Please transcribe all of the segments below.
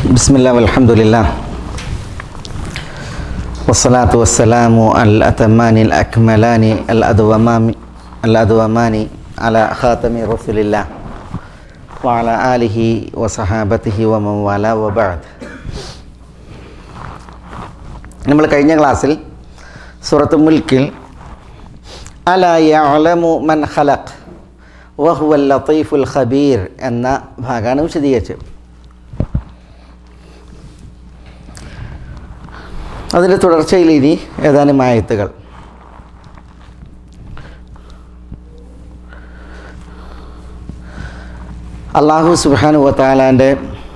بسم الله والحمد لله والصلاة والسلام الأتمان الأكملان الأدومان الأدومان على خاتم رسول الله وعلى آله وصحابته ومن والاه وبعد നമ്മൾ കഴിഞ്ഞ ക്ലാസ്സിൽ സൂറത്ത് മുൽക്കിൽ അല യഅലമു മൻ ഖലഖ് വഹുവൽ ലത്തീഫുൽ ഖബീർ എന്ന ഭാഗമാണ് വിശദീകരിച്ചത് അതിൻ്റെ തുടർച്ചയിൽ ഇനി ഏതാനും ആയത്തുകൾ അള്ളാഹു സുബാനു വത്താലാൻ്റെ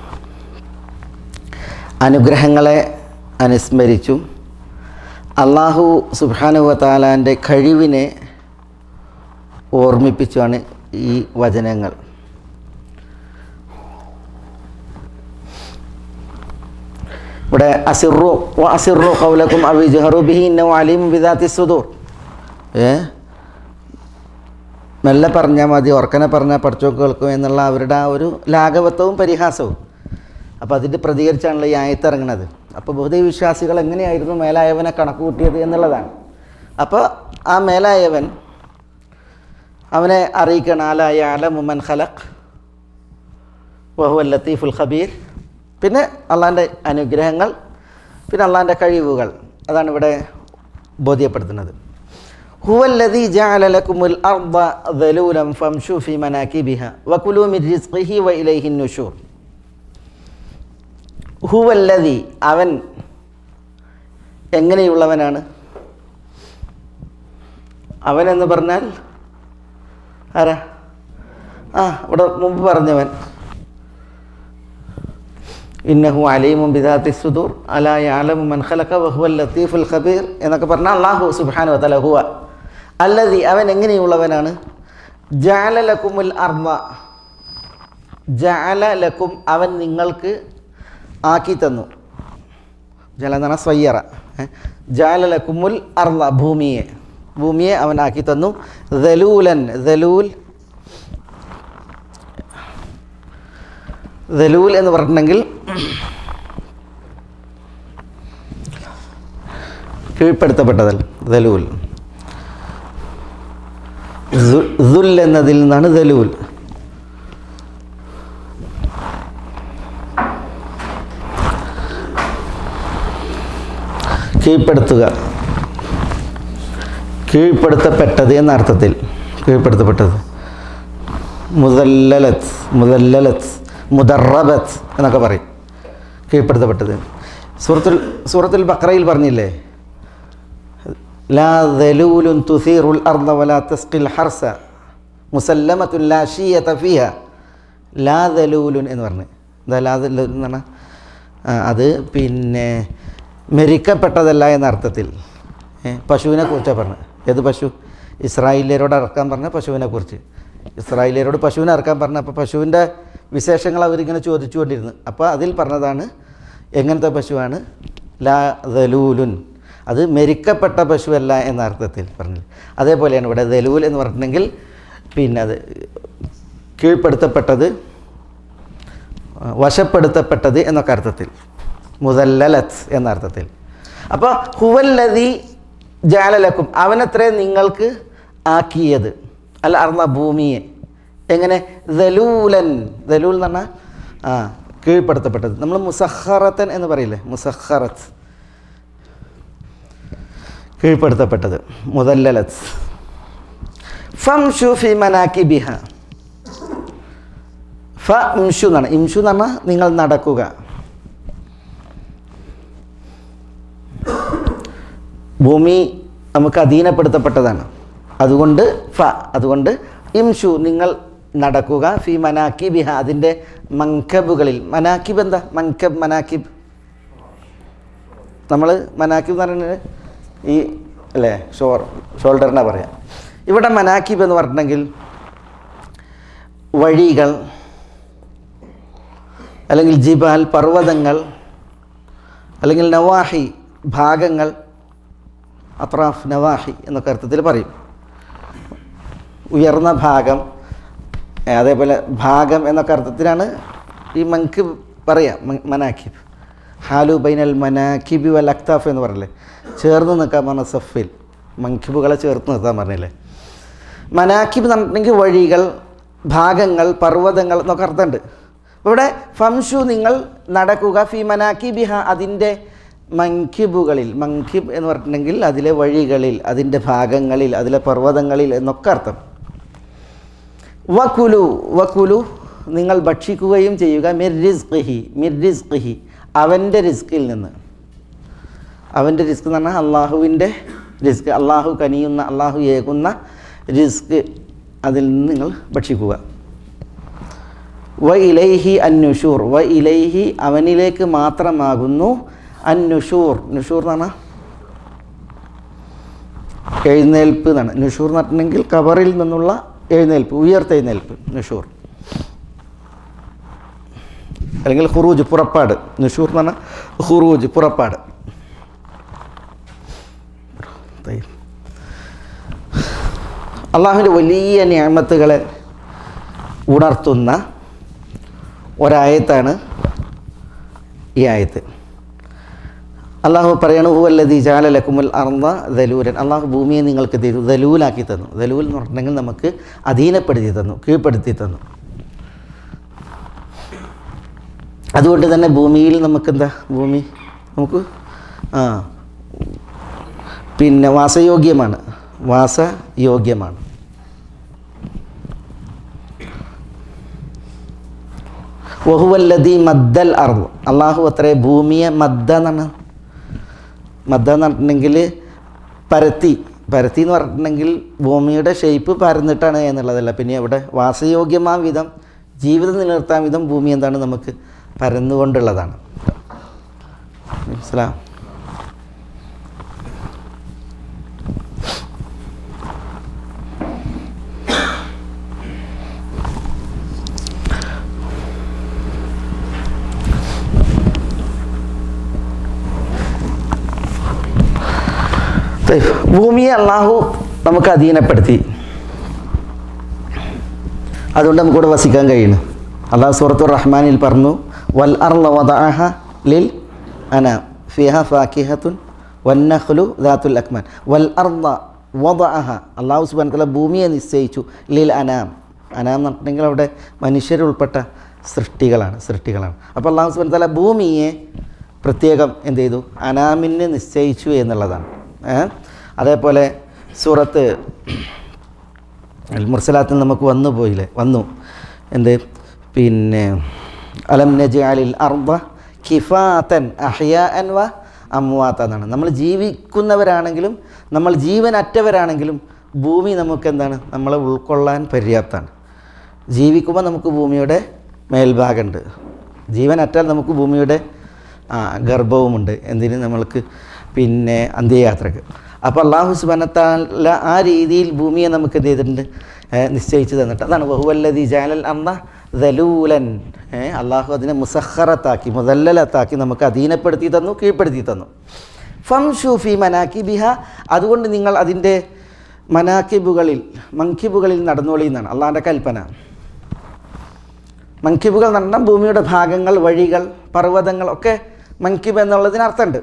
അനുഗ്രഹങ്ങളെ അനുസ്മരിച്ചും അള്ളാഹു സുബാനു വത്താലാൻ്റെ കഴിവിനെ ഓർമ്മിപ്പിച്ചുമാണ് ഈ വചനങ്ങൾ ഇവിടെ അസിറു അസിറു കൗലക്കും അവിജഹറു ബിഹി ഇന്ന അലീം വിദാത്തി സുദൂർ ഏ മെല്ലെ പറഞ്ഞാൽ മതി ഉറക്കനെ പറഞ്ഞാൽ പഠിച്ചോക്ക് കേൾക്കും എന്നുള്ള അവരുടെ ആ ഒരു ലാഘവത്വവും പരിഹാസവും അപ്പോൾ അതിൻ്റെ പ്രതികരിച്ചാണല്ലോ ഈ ആയത്ത് ഇറങ്ങുന്നത് അപ്പോൾ ബഹുദൈവ വിശ്വാസികൾ എങ്ങനെയായിരുന്നു മേലായവനെ കണക്ക് കൂട്ടിയത് എന്നുള്ളതാണ് അപ്പോൾ ആ മേലായവൻ അവനെ അറിയിക്കണം ആലായ അല മുമൻ ഖലഖ് വഹുവൽ ലത്തീഫുൽ ഖബീർ പിന്നെ അള്ളാൻ്റെ അനുഗ്രഹങ്ങൾ പിന്നെ അള്ളാൻ്റെ കഴിവുകൾ അതാണ് ഇവിടെ ബോധ്യപ്പെടുത്തുന്നത് ഹുവല്ലദി ജഅല ലക്കുമുൽ അർദ ദലൂലം ഫംശു ഫി മനാകിബിഹ വകുലു മിൻ റിസ്ഖിഹി വ ഇലൈഹി നുഷൂർ ഹുവല്ലദി അവൻ എങ്ങനെയുള്ളവനാണ് അവൻ എന്ന് പറഞ്ഞാൽ ആരാ ആ ഇവിടെ മുമ്പ് പറഞ്ഞവൻ ഇന്നഹു അലീമും ബിദാത്തി സുദൂർ അലാ യാലമു മൻ ഖലഖ വഹുവൽ ലത്തീഫുൽ ഖബീർ എന്നൊക്കെ പറഞ്ഞാൽ അള്ളാഹു സുബ്ഹാനഹു വതആല ഹുവ അല്ലതി അവൻ എങ്ങനെയുള്ളവനാണ് ജഅല ലക്കുമുൽ അർദ ജഅല ലക്കും അവൻ നിങ്ങൾക്ക് ആക്കി തന്നു ജല എന്ന് പറഞ്ഞാൽ സ്വയ്യറ ജഅല ലക്കുമുൽ അർദ ഭൂമിയെ ഭൂമിയെ അവൻ ആക്കി തന്നു ദലൂലൻ ദലൂൽ ദലൂൽ എന്ന് പറഞ്ഞിട്ടുണ്ടെങ്കിൽ കീഴ്പ്പെടുത്തപ്പെട്ടതല്ല ദലൂൽ ദുൽ എന്നതിൽ നിന്നാണ് ദലൂൽ കീഴ്പ്പെടുത്തുക കീഴ്പ്പെടുത്തപ്പെട്ടത് എന്ന അർത്ഥത്തിൽ കീഴ്പ്പെടുത്തപ്പെട്ടത് മുതല്ലലത്ത് മുതല്ലലത്ത് മുദറബത്ത് എന്നൊക്കെ പറയും കീഴ്പ്പെടുത്തപ്പെട്ടത് സൂറത്തുൽ സൂറത്തുൽ ബക്രയിൽ പറഞ്ഞില്ലേ ലാ ദലൂലുൻ തുസീറുൽ അർദ വലാ തസ്ഖിൽ ഹർസ മുസല്ലമത്തുൻ ലാ ഷീയത ഫീഹ ലാ ദലൂലുൻ എന്ന് പറഞ്ഞ് എന്താ ലാ ദലൂൽ എന്ന് പറഞ്ഞാൽ അത് പിന്നെ മെരിക്കപ്പെട്ടതല്ല എന്ന അർത്ഥത്തിൽ പശുവിനെ കുറിച്ചാണ് പറഞ്ഞത് ഏത് പശു ഇസ്രായേലിയരോട് ഇറക്കാൻ പറഞ്ഞ പശുവിനെ കുറിച്ച് ഇസ്രായേലിയരോട് പശുവിനെ ഇറക്കാൻ പറഞ്ഞ അപ്പോൾ പശുവിൻ്റെ വിശേഷങ്ങൾ അവരിങ്ങനെ ചോദിച്ചുകൊണ്ടിരുന്നു അപ്പോൾ അതിൽ പറഞ്ഞതാണ് എങ്ങനത്തെ പശുവാണ് ലാ ദലൂലുൻ അത് മെരിക്കപ്പെട്ട പശുവല്ല എന്ന അർത്ഥത്തിൽ പറഞ്ഞത് അതേപോലെയാണ് ഇവിടെ ദലൂൽ എന്ന് പറഞ്ഞിട്ടുണ്ടെങ്കിൽ പിന്നെ അത് കീഴ്പ്പെടുത്തപ്പെട്ടത് വശപ്പെടുത്തപ്പെട്ടത് എന്നൊക്കെ അർത്ഥത്തിൽ മുതല്ലലത്ത് എന്ന അർത്ഥത്തിൽ അപ്പോൾ ഹുവല്ലതി ജാലലക്കും അവനത്രേ നിങ്ങൾക്ക് ആക്കിയത് അല്ല അർന്ന ഭൂമിയെ എങ്ങനെ ദലൂലൻ ദലൂൽ എന്ന് പറഞ്ഞാൽ ആ കീഴ്പ്പെടുത്തപ്പെട്ടത് നമ്മൾ മുസഹറത്തൻ എന്ന് പറയില്ലേ മുസഹറത്ത് കീഴ്പ്പെടുത്തപ്പെട്ടത് മുതല്ലലത്ത് ഫം ഷു ഫി മനാക്കി ബിഹ ഫ ഇംഷു എന്നാണ് ഇംഷു എന്ന് പറഞ്ഞാൽ നിങ്ങൾ നടക്കുക ഭൂമി നമുക്ക് അധീനപ്പെടുത്തപ്പെട്ടതാണ് അതുകൊണ്ട് ഫ അതുകൊണ്ട് ഇംഷു നിങ്ങൾ നടക്കുക ഫി മനാക്കിബ് ബിഹ അതിൻ്റെ മങ്കബുകളിൽ മനാക്കിബ് എന്താ മങ്കബ് മനാക്കിബ് നമ്മൾ മനാക്കിബ് എന്ന് പറയുന്നത് ഈ അല്ലേ ഷോർ ഷോൾഡറിനെ പറയാം ഇവിടെ മനാക്കിബ് എന്ന് പറഞ്ഞിട്ടുണ്ടെങ്കിൽ വഴികൾ അല്ലെങ്കിൽ ജിബാൽ പർവ്വതങ്ങൾ അല്ലെങ്കിൽ നവാഹി ഭാഗങ്ങൾ അത്രാഫ് നവാഹി എന്നൊക്കെ അർത്ഥത്തിൽ പറയും ഉയർന്ന ഭാഗം ഏ, അതേപോലെ ഭാഗം എന്നൊക്കെ അർത്ഥത്തിലാണ് ഈ മങ്ക് പറയാം മ- മനാക്കിബ് ഹാലു ബൈനൽ മനാക്കിബി വൽ അക്താഫ് എന്ന് പറഞ്ഞില്ലേ ചേർന്ന് നിൽക്കാൻ പറഞ്ഞ സഫിൽ മങ്കിബുകളെ ചേർത്ത് നിർത്താൻ പറഞ്ഞില്ലേ മനാക്കിബ് എന്ന് പറഞ്ഞിട്ടുണ്ടെങ്കിൽ വഴികൾ ഭാഗങ്ങൾ പർവ്വതങ്ങൾ എന്നൊക്കെ അർത്ഥമുണ്ട് ഇവിടെ ഫംഷു നിങ്ങൾ നടക്കുക ഫി മനാക്കിബിഹ അതിൻ്റെ മങ്കിബുകളിൽ മങ്കിബ് എന്ന് പറഞ്ഞിട്ടുണ്ടെങ്കിൽ അതിലെ വഴികളിൽ അതിൻ്റെ ഭാഗങ്ങളിൽ അതിലെ പർവ്വതങ്ങളിൽ എന്നൊക്കെ അർത്ഥം വക്കുലു വക്കുലു നിങ്ങൾ ഭക്ഷിക്കുകയും ചെയ്യുക മിർ റിസ്ഖിഹി മിർ റിസ്ഖിഹി അവൻ്റെ റിസ്കിൽ നിന്ന് അവൻ്റെ റിസ്ക് എന്ന് പറഞ്ഞാൽ അള്ളാഹുവിൻ്റെ റിസ്ക് അള്ളാഹു കനിയുന്ന അള്ളാഹു ഏകുന്ന റിസ്ക് അതിൽ നിന്ന് നിങ്ങൾ ഭക്ഷിക്കുക വ ഇലൈഹി അന്നുഷൂർ വ ഇലൈഹി അവനിലേക്ക് മാത്രമാകുന്നു അന്നുഷൂർ നുഷൂർ എന്ന് പറഞ്ഞാൽ എഴുന്നേൽപ്പ് എന്നാണ് നുഷൂർ എന്ന് പറഞ്ഞിട്ടുണ്ടെങ്കിൽ കബറിൽ നിന്നുള്ള എഴുന്നേൽപ്പ് ഉയർത്തെഴുന്നേൽപ്പ് നുഷൂർ അല്ലെങ്കിൽ ഹുറൂജ് പുറപ്പാട് നുഷൂർ എന്ന് പറഞ്ഞാൽ ഹുറൂജ് പുറപ്പാട് തയ്യ്. അള്ളാഹുവിൻ്റെ വലിയ ഞാമത്തുകളെ ഉണർത്തുന്ന ഒരായത്താണ് ഈ ആയത്ത് അള്ളാഹു പറയണു ഹുവല്ലതി ജാലലക്കുമുൽ അർന്ന ദലൂരൻ അള്ളാഹു ഭൂമിയെ നിങ്ങൾക്ക് തരു ദലൂലാക്കി തന്നു ദലൂൽ എന്ന് പറഞ്ഞിട്ടുണ്ടെങ്കിൽ നമുക്ക് അധീനപ്പെടുത്തി തന്നു കീഴ്പ്പെടുത്തി തന്നു അതുകൊണ്ട് തന്നെ ഭൂമിയിൽ നമുക്കെന്താ ഭൂമി നമുക്ക് ആ പിന്നെ വാസയോഗ്യമാണ് വാസയോഗ്യമാണ് വഹുവല്ലതി മദ്ദൽ അർദ് അള്ളാഹു അത്രേ ഭൂമിയെ മദ്ദ എന്നാണ് മദ്ദ എന്ന് പറഞ്ഞിട്ടുണ്ടെങ്കിൽ പരത്തി പരത്തി എന്ന് പറഞ്ഞിട്ടുണ്ടെങ്കിൽ ഭൂമിയുടെ ഷേപ്പ് പരന്നിട്ടാണ് എന്നുള്ളതല്ല പിന്നെ ഇവിടെ വാസയോഗ്യമാം വിധം ജീവിതം നിലനിർത്താൻ വിധം ഭൂമി എന്താണ് നമുക്ക് പരന്നുകൊണ്ടുള്ളതാണ് മനസ്സിലാ തയ്യ്. ഭൂമിയെ അള്ളാഹു നമുക്ക് അധീനപ്പെടുത്തി അതുകൊണ്ട് നമുക്കിവിടെ വസിക്കാൻ കഴിയുന്നു അള്ളാഹു സൂറത്തുർ റഹ്മാനിൽ പറഞ്ഞു വൽ അർള വദഅഹ ലിൽ അന ഫിഹ ഫാക്കിഹത്തുൻ വന്നഖ്ലു ദാത്തുൽ അക്മാൻ വൽ അർള വദഅഹ അള്ളാഹു സുബ്ഹാനഹു വതആല ഭൂമിയെ നിശ്ചയിച്ചു ലിൽ അനാം അനാം എന്ന് പറഞ്ഞിട്ടുണ്ടെങ്കിൽ അവിടെ മനുഷ്യരുൾപ്പെട്ട സൃഷ്ടികളാണ് സൃഷ്ടികളാണ് അപ്പോൾ അള്ളാഹു സുബ്ഹാനഹു വതആല ഭൂമിയെ പ്രത്യേകം എന്ത് ചെയ്തു അനാമിന് നിശ്ചയിച്ചു എന്നുള്ളതാണ് ഏ? അതേപോലെ സൂറത്ത് അൽ മുർസലാത്തിൽ നമുക്ക് വന്നു പോയില്ലേ വന്നു എന്ത് പിന്നെ അലം നജാലിൽ അർബ കിഫാത്തൻ അഹ്യാൻ വ അമ്വാത്ത എന്നാണ് നമ്മൾ ജീവിക്കുന്നവരാണെങ്കിലും നമ്മൾ ജീവനറ്റവരാണെങ്കിലും ഭൂമി നമുക്ക് എന്താണ് നമ്മളെ ഉൾക്കൊള്ളാൻ പര്യാപ്തമാണ് ജീവിക്കുമ്പോൾ നമുക്ക് ഭൂമിയുടെ മേൽഭാഗമുണ്ട് ജീവനറ്റാൽ നമുക്ക് ഭൂമിയുടെ ആ ഗർഭവുമുണ്ട് എന്തിന് നമ്മൾക്ക് പിന്നെ അന്ത്യയാത്രക്ക് അപ്പോൾ അള്ളാഹു സുബനത്താല ആ രീതിയിൽ ഭൂമിയെ നമുക്ക് എന്ത് ചെയ്തിട്ടുണ്ട് ഏ, നിശ്ചയിച്ച് തന്നിട്ട് അതാണ് ബഹുവല്ലതി ജാലൽ അന്ന ദലൂലൻ ഏ, അള്ളാഹു അതിനെ മുസഹറത്താക്കി മുതല്ലലത്താക്കി നമുക്ക് അധീനപ്പെടുത്തി തന്നു കീഴ്പ്പെടുത്തി തന്നു ഫം ഷൂഫി മനാക്കി ബിഹ അതുകൊണ്ട് നിങ്ങൾ അതിൻ്റെ മനാക്കിബുകളിൽ മങ്കിബുകളിൽ നടന്നോളി എന്നാണ് അള്ളാഹിൻ്റെ കൽപ്പന മങ്കിബുകൾ എന്ന് പറഞ്ഞാൽ ഭൂമിയുടെ ഭാഗങ്ങൾ വഴികൾ പർവ്വതങ്ങൾ ഒക്കെ മങ്കിബ് എന്നുള്ളതിന് അർത്ഥമുണ്ട്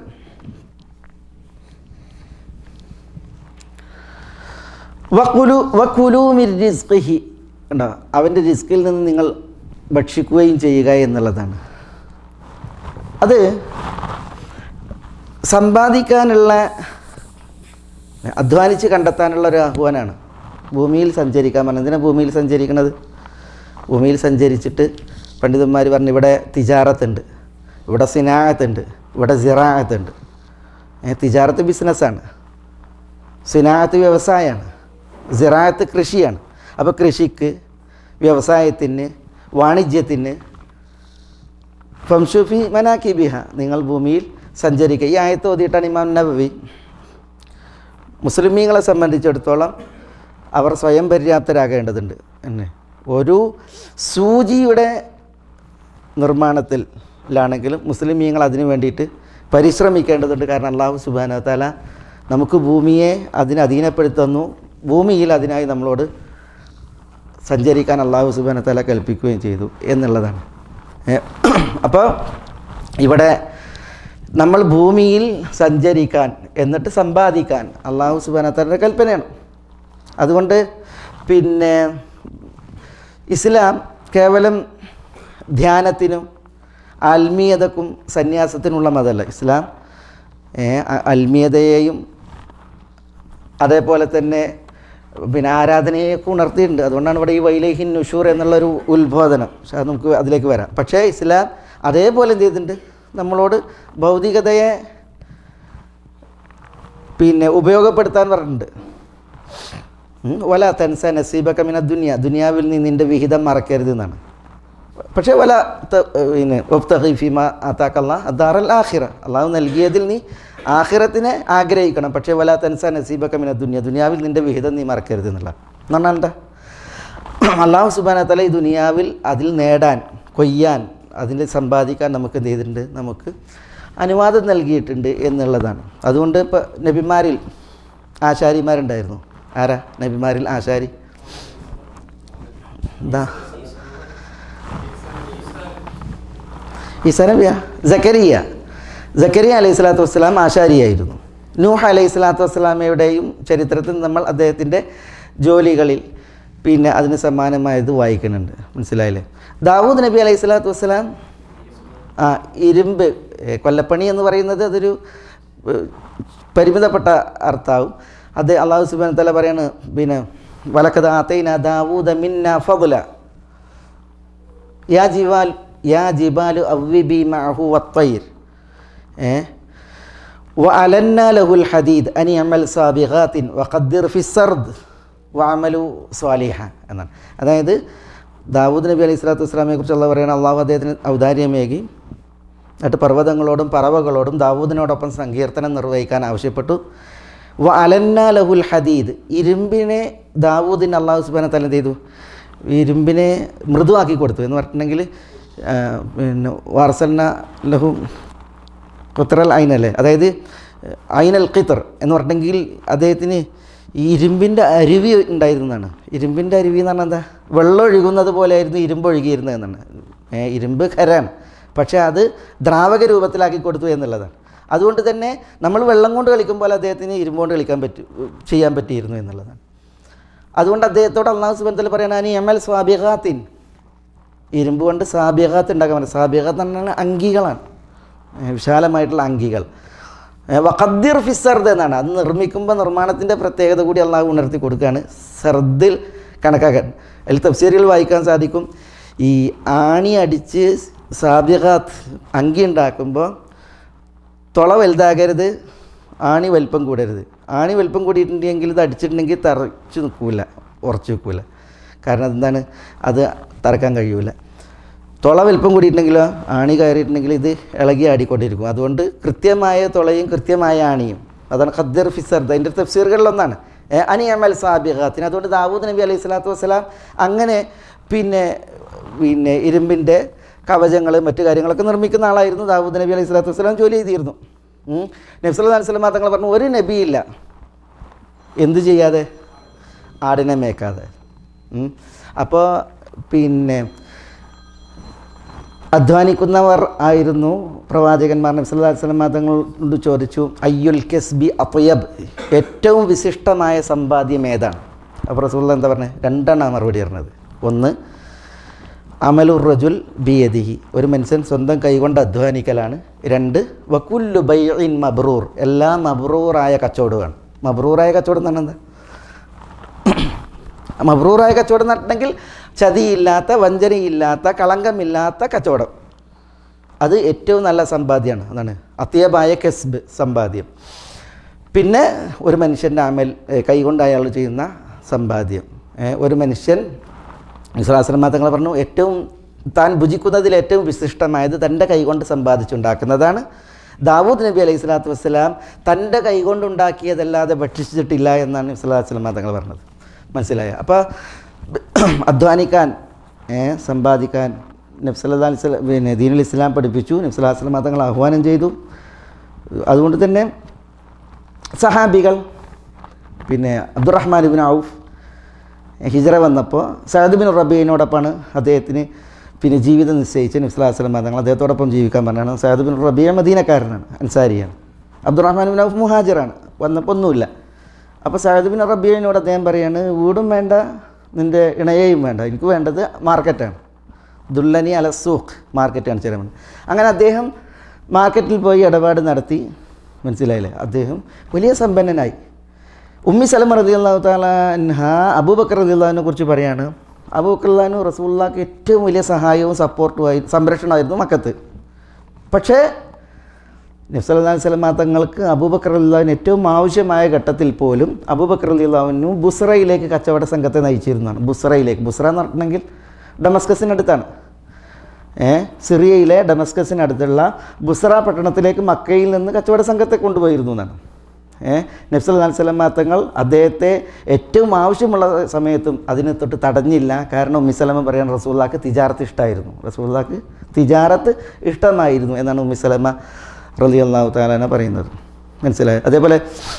വക്കുലു വക്കുലു മിർ റിസ്ഖിഹി ഉണ്ടോ അവൻ്റെ റിസ്കിൽ നിന്ന് നിങ്ങൾ ഭക്ഷിക്കുകയും ചെയ്യുക എന്നുള്ളതാണ് അത് സമ്പാദിക്കാനുള്ള അധ്വാനിച്ച് കണ്ടെത്താനുള്ള ഒരു ആഹ്വാനമാണ് ഭൂമിയിൽ സഞ്ചരിക്കാൻ പറഞ്ഞത് എന്തിനാണ് ഭൂമിയിൽ സഞ്ചരിക്കുന്നത് ഭൂമിയിൽ സഞ്ചരിച്ചിട്ട് പണ്ഡിതന്മാർ പറഞ്ഞു ഇവിടെ തിജാറത്തുണ്ട് ഇവിടെ സിനായത്തുണ്ട് ഇവിടെ സിറായത്തുണ്ട് ഏ, തിജാറത്ത് ബിസിനസ്സാണ് സിനായത്ത് വ്യവസായമാണ് സിറായത്ത് കൃഷിയാണ് അപ്പോൾ കൃഷിക്ക് വ്യവസായത്തിന് വാണിജ്യത്തിന് ഫംഷുഫി മനാക്കി ബിഹ നിങ്ങൾ ഭൂമിയിൽ സഞ്ചരിക്കുക ഈ ആയത്ത് ഓതിയിട്ടാണ് ഇമാം നബവി മുസ്ലിമീങ്ങളെ സംബന്ധിച്ചിടത്തോളം അവർ സ്വയം പര്യാപ്തരാകേണ്ടതുണ്ട് എന്നെ ഒരു സൂചിയുടെ നിർമ്മാണത്തിലാണെങ്കിലും മുസ്ലിമീങ്ങൾ അതിനു വേണ്ടിയിട്ട് പരിശ്രമിക്കേണ്ടതുണ്ട് കാരണം അള്ളാഹു സുബാന താല നമുക്ക് ഭൂമിയെ അതിന് അധീനപ്പെടുത്തുന്നു ഭൂമിയിൽ അതിനായി നമ്മളോട് സഞ്ചരിക്കാൻ അള്ളാഹു സുബാന താല കൽപ്പിക്കുകയും ചെയ്തു എന്നുള്ളതാണ് അപ്പോൾ ഇവിടെ നമ്മൾ ഭൂമിയിൽ സഞ്ചരിക്കാൻ എന്നിട്ട് സമ്പാദിക്കാൻ അള്ളാഹു സുബാനത്തൻ്റെ കൽപ്പനയാണ് അതുകൊണ്ട് പിന്നെ ഇസ്ലാം കേവലം ധ്യാനത്തിനും ആത്മീയതക്കും സന്യാസത്തിനുള്ള മതമല്ല ഇസ്ലാം ഏ, അ- ആത്മീയതയെയും അതേപോലെ തന്നെ പിന്നെ ആരാധനയൊക്കെ ഉണർത്തിയിട്ടുണ്ട് അതുകൊണ്ടാണ് ഇവിടെ ഈ വൈലേഹിൻ നുഷൂർ എന്നുള്ളൊരു ഉത്ബോധനം പക്ഷെ അത് നമുക്ക് അതിലേക്ക് വരാം പക്ഷേ ഇസ്ലാം അതേപോലെ എന്ത് ചെയ്തിട്ടുണ്ട് നമ്മളോട് ഭൗതികതയെ പിന്നെ ഉപയോഗപ്പെടുത്താൻ പറഞ്ഞിട്ടുണ്ട് ഉം, വല തൻസ നസീബക മിന ദുനിയ ദുനിയാവിൽ നിന്ന് നിൻ്റെ വിഹിതം മറക്കരുത് എന്നാണ് പക്ഷേ വല ത- പിന്നെ ഒബ്തഹി ഫിമ അതാക്കല്ല അദാറൽ ആഖിറ അള്ളാഹു നൽകിയതിൽ നീ ആഖിറത്തിനെ ആഗ്രഹിക്കണം പക്ഷേ വല തൻസ നസീബക മിന ദുനിയ ദുനിയാവിൽ നിൻ്റെ വിഹിതം നീ മറക്കരുത് എന്നുള്ള എന്ന് പറഞ്ഞാൽ എന്താ അള്ളാഹു സുബാന തല ഈ ദുനിയാവിൽ അതിൽ നേടാൻ കൊയ്യാൻ അതിൽ സമ്പാദിക്കാൻ നമുക്ക് എന്ത് ചെയ്തിട്ടുണ്ട് നമുക്ക് അനുവാദം നൽകിയിട്ടുണ്ട് എന്നുള്ളതാണ് അതുകൊണ്ട് ഇപ്പോൾ നബിമാരിൽ ആശാരിമാരുണ്ടായിരുന്നു ആരാ നബിമാരിൽ ആശാരി എന്താ ഈസനബിയ ജക്കരിയ ജക്കരിയ അലൈഹി സ്വലാത്തു വസ്സലാം ആശാരിയായിരുന്നു നൂഹ് അലൈഹി സ്വലാത്തു വസ്സലാമയുടെയും ചരിത്രത്തിൽ നമ്മൾ അദ്ദേഹത്തിൻ്റെ ജോലികളിൽ പിന്നെ അതിന് സമാനമായത് വായിക്കുന്നുണ്ട് മനസ്സിലായില്ലേ ദാവൂദ് നബി അലൈഹി സ്വലാത്തു വസ്സലാം ആ ഇരുമ്പ് ഏ, കൊല്ലപ്പണി എന്ന് പറയുന്നത് അതൊരു ഏ, പരിമിതപ്പെട്ട അർത്ഥാവും അത് അള്ളാഹു സുബാൻ തല പറയാണ് പിന്നെ വലക്കത് ആത്തൈന ദാവൂദ മിന്ന ഫضല യാ ജിവാൽ യാ ജിബാലു അവ്വിബി മഅഹു വത്തൈർ ഏ وألنا له الحديد أن يعمل سابغات وقدر في السرد وعملوا صالحا എന്നാണ് അതായത് ദാവൂദ് നബി അലൈഹി സ്വലാത്തു വസ്സലാമെ കുറിച്ച് അള്ളാഹ് പറയുന്നത് അള്ളാഹു അദ്ദേഹത്തിന് ഔദാര്യമേകി എന്നിട്ട് പർവ്വതങ്ങളോടും പറവകളോടും ദാവൂദിനോടൊപ്പം സങ്കീർത്തനം നിർവഹിക്കാൻ ആവശ്യപ്പെട്ടു വ അലന്ന ലഹുൽ ഹദീദ് ഇരുമ്പിനെ ദാവൂദിന് അള്ളാഹു സുബാന തല എന്ത് ചെയ്തു ഇരുമ്പിനെ മൃദുവാക്കി കൊടുത്തു എന്ന് പറഞ്ഞിട്ടുണ്ടെങ്കിൽ ആ, പിന്നെ വാർസന്ന ലഹു ഖുത്രൽ ഐനല്ലേ അതായത് ഐനൽ ഖിത്തർ എന്ന് പറഞ്ഞിട്ടുണ്ടെങ്കിൽ അദ്ദേഹത്തിന് ഈ ഇരുമ്പിൻ്റെ അരുവി ഉണ്ടായിരുന്നതാണ് ഇരുമ്പിൻ്റെ അരുവി എന്ന് പറഞ്ഞാൽ എന്താ വെള്ളം ഒഴുകുന്നത് പോലെയായിരുന്നു ഇരുമ്പ് ഒഴുകിയിരുന്നത് എന്നാണ് ഏ, ഇരുമ്പ് ഖരാണ് പക്ഷേ അത് ദ്രാവക രൂപത്തിലാക്കി കൊടുത്തു എന്നുള്ളതാണ് അതുകൊണ്ട് തന്നെ നമ്മൾ വെള്ളം കൊണ്ട് കളിക്കുമ്പോൾ അദ്ദേഹത്തിന് ഇരുമ്പ് കൊണ്ട് കളിക്കാൻ പറ്റും ചെയ്യാൻ പറ്റിയിരുന്നു എന്നുള്ളതാണ് അതുകൊണ്ട് അദ്ദേഹത്തോട് അള്ളാഹു സുബന്ധത്തിൽ പറയണ അനി എം എൽ സ്വാബിഹാത്തിൻ ഇരുമ്പ് കൊണ്ട് സാബിഹാത്ത് ഉണ്ടാക്കാൻ പറ്റും സാബിഹാത്ത് എന്ന് പറഞ്ഞാൽ അങ്കികളാണ് ഏ, വിശാലമായിട്ടുള്ള അങ്കികൾ ഏ, വഖദ്ദിർ ഫിസർദ് എന്നാണ് അത് നിർമ്മിക്കുമ്പോൾ നിർമ്മാണത്തിൻ്റെ പ്രത്യേകത കൂടി അള്ളാഹു ഉണർത്തി കൊടുക്കുകയാണ് സർദിൽ കണക്കാക്കാൻ അതിൽ തഫ്സീറുകൾ വായിക്കാൻ സാധിക്കും ഈ ആണി അടിച്ച് സാബിഹാത്ത് അങ്കി ഉണ്ടാക്കുമ്പോൾ തുള വലുതാകരുത് ആണി വലിപ്പം കൂടരുത് ആണി വലിപ്പം കൂടിയിട്ടുണ്ടെങ്കിൽ ഇത് അടിച്ചിട്ടുണ്ടെങ്കിൽ തറച്ച് നിൽക്കില്ല ഉറച്ച് നിൽക്കില്ല കാരണം എന്താണ് അത് തറക്കാൻ കഴിയൂല തുള വലിപ്പം കൂടിയിട്ടുണ്ടെങ്കിലോ ആണി കയറിയിട്ടുണ്ടെങ്കിൽ ഇത് ഇളകി ആടിക്കൊണ്ടിരിക്കും അതുകൊണ്ട് കൃത്യമായ തുളയും കൃത്യമായ ആണിയും അതാണ് ഖദ്ദർ ഫിസർദ് അതിൻ്റെ തഫ്സീറുകളിലൊന്നാണ് ഏ, അനി അമൽ സാബിഹാത്തിന് അതുകൊണ്ട് ദാവൂദ് നബി അലൈഹി സ്വലാത്തു വസ്സലാം അങ്ങനെ പിന്നെ പിന്നെ ഇരുമ്പിൻ്റെ കവചങ്ങൾ മറ്റു കാര്യങ്ങളൊക്കെ നിർമ്മിക്കുന്ന ആളായിരുന്നു ദാവൂദ് നബി അലൈഹി സ്വലാത്തു വസ്സലാം ജോലി ചെയ്തിരുന്നു ഉം. നബി സല്ലല്ലാഹു അലൈഹി വസല്ലം തങ്ങൾ പറഞ്ഞു ഒരു നബിയില്ല എന്ത് ചെയ്യാതെ ആടിനെ മേക്കാതെ അപ്പോൾ പിന്നെ അധ്വാനിക്കുന്നവർ ആയിരുന്നു പ്രവാചകന്മാർ നബി സല്ലല്ലാഹു അലൈഹി വസല്ലം തങ്ങളോട് ചോദിച്ചു അയ്യുൽ കസ്ബി അത്വയബ് ഏറ്റവും വിശിഷ്ടമായ സമ്പാദ്യം ഏതാണ് അപ്പോൾ റസൂള്ള എന്താ പറഞ്ഞത് രണ്ടെണ്ണം മറുപടി പറഞ്ഞത് ഒന്ന് അമലുർ റജുൽ ബിയദിഹി ഒരു മനുഷ്യൻ സ്വന്തം കൈകൊണ്ട് അധ്വാനിക്കലാണ് രണ്ട് വക്കുല്ലു ബൈഇൻ മബ്രൂർ എല്ലാ മബ്രൂറായ കച്ചവടമാണ് മബ്രൂറായ കച്ചവടം എന്ന് പറഞ്ഞാൽ എന്താ മബ്രൂറായ കച്ചവടം എന്ന് പറഞ്ഞിട്ടുണ്ടെങ്കിൽ ചതിയില്ലാത്ത വഞ്ചനയില്ലാത്ത കളങ്കമില്ലാത്ത കച്ചവടം അത് ഏറ്റവും നല്ല സമ്പാദ്യമാണ് അതാണ് അത്യബായ കെസ്ബ് സമ്പാദ്യം പിന്നെ ഒരു മനുഷ്യൻ്റെ അമൽ ഏ, കൈകൊണ്ട് അയാൾ ചെയ്യുന്ന സമ്പാദ്യം ഏ, ഒരു മനുഷ്യൻ വിശ്വാസനമാ തങ്ങൾ പറഞ്ഞു ഏറ്റവും താൻ ഭുജിക്കുന്നതിൽ ഏറ്റവും വിശിഷ്ടമായത് തൻ്റെ കൈകൊണ്ട് സമ്പാദിച്ചുണ്ടാക്കുന്നതാണ് ദാവൂദ് നബി അലൈഹി സ്വലാത്തു വസ്സലാം തൻ്റെ കൈകൊണ്ടുണ്ടാക്കിയതല്ലാതെ ഭക്ഷിച്ചിട്ടില്ല എന്നാണ് വിസ്ലാസ്ലമ തങ്ങൾ പറഞ്ഞത് മനസ്സിലായോ അപ്പോൾ അധ്വാനിക്കാൻ ഏ, സമ്പാദിക്കാൻ നബ്സല്ലാ അലൈഹി പിന്നെ ദീനുൽ ഇസ്ലാം പഠിപ്പിച്ചു നബ്സലാസ്ലം തങ്ങൾ ആഹ്വാനം ചെയ്തു അതുകൊണ്ട് തന്നെ സഹാബികൾ പിന്നെ അബ്ദുറഹ്മാൻ ഇബിൻ ഔഫ് ഹിജറ വന്നപ്പോൾ സഅദ് ബിൻ റബീനോടൊപ്പമാണ് അദ്ദേഹത്തിന് പിന്നെ ജീവിതം നിശ്ചയിച്ച് നിസ്ലാസ്ലം തങ്ങൾ അദ്ദേഹത്തോടൊപ്പം ജീവിക്കാൻ പറഞ്ഞാണ് സയദ് ബിൻ റബിയ മദീനക്കാരനാണ് അൻസാരിയാണ് അബ്ദുറഹ്മാൻ ബിൻ ഔഫ് മുഹാജിറാണ് വന്നപ്പോൾ ഒന്നുമില്ല അപ്പോൾ സയദ് ബിൻ റബിയനോട് അദ്ദേഹം പറയാണ് വീടും വേണ്ട നിൻ്റെ ഇണയെയും വേണ്ട എനിക്ക് വേണ്ടത് മാർക്കറ്റാണ് ദുല്ലനി അലസൂഖ് മാർക്കറ്റാണ് ചെറുമൺ അങ്ങനെ അദ്ദേഹം മാർക്കറ്റിൽ പോയി ഇടപാട് നടത്തി മനസ്സിലായില്ലേ അദ്ദേഹം വലിയ സമ്പന്നനായി ഉമ്മി സലമ റതി അള്ളാഹു താലാൻഹ അബൂബക്കർ റതി അള്ളാഹിനെ കുറിച്ച് പറയാണ് അബൂബക്കർലാനു റസൂള്ളാക്ക് ഏറ്റവും വലിയ സഹായവും സപ്പോർട്ടുമായി സംരക്ഷണമായിരുന്നു മക്കത്ത് പക്ഷേ നബ്സല്ലാ സ്വലമ തങ്ങൾക്ക് അബൂബക്കർ അള്ളാഹുവിന് ഏറ്റവും ആവശ്യമായ ഘട്ടത്തിൽ പോലും അബൂബക്കർ അള്ളാഹുവിനു ബുസ്രയിലേക്ക് കച്ചവട സംഘത്തെ നയിച്ചിരുന്നതാണ് ബുസ്രയിലേക്ക് ബുസ്ര എന്ന് പറഞ്ഞിട്ടുണ്ടെങ്കിൽ ഡമസ്കസിനടുത്താണ് ഏ സിറിയയിലെ ഡമസ്കസിനടുത്തുള്ള ബുസ്ര പട്ടണത്തിലേക്ക് മക്കയിൽ നിന്ന് കച്ചവട സംഘത്തെ കൊണ്ടുപോയിരുന്നു എന്നാണ് ഏ നബ്സൽ സ്വലമ തങ്ങൾ അദ്ദേഹത്തെ ഏറ്റവും ആവശ്യമുള്ള സമയത്തും അതിനെ തൊട്ട് തടഞ്ഞില്ല കാരണം ഉമ്മിസലമ പറയാൻ റസൂല്ലാക്ക് തിജാറത്ത് ഇഷ്ടമായിരുന്നു റസൂല്ലാക്ക് തിജാറത്ത് ഇഷ്ടമായിരുന്നു എന്നാണ് ഉമ്മിസലമ റലി അള്ളാഹു താലാന പറയുന്നത് മനസ്സിലായോ അതേപോലെ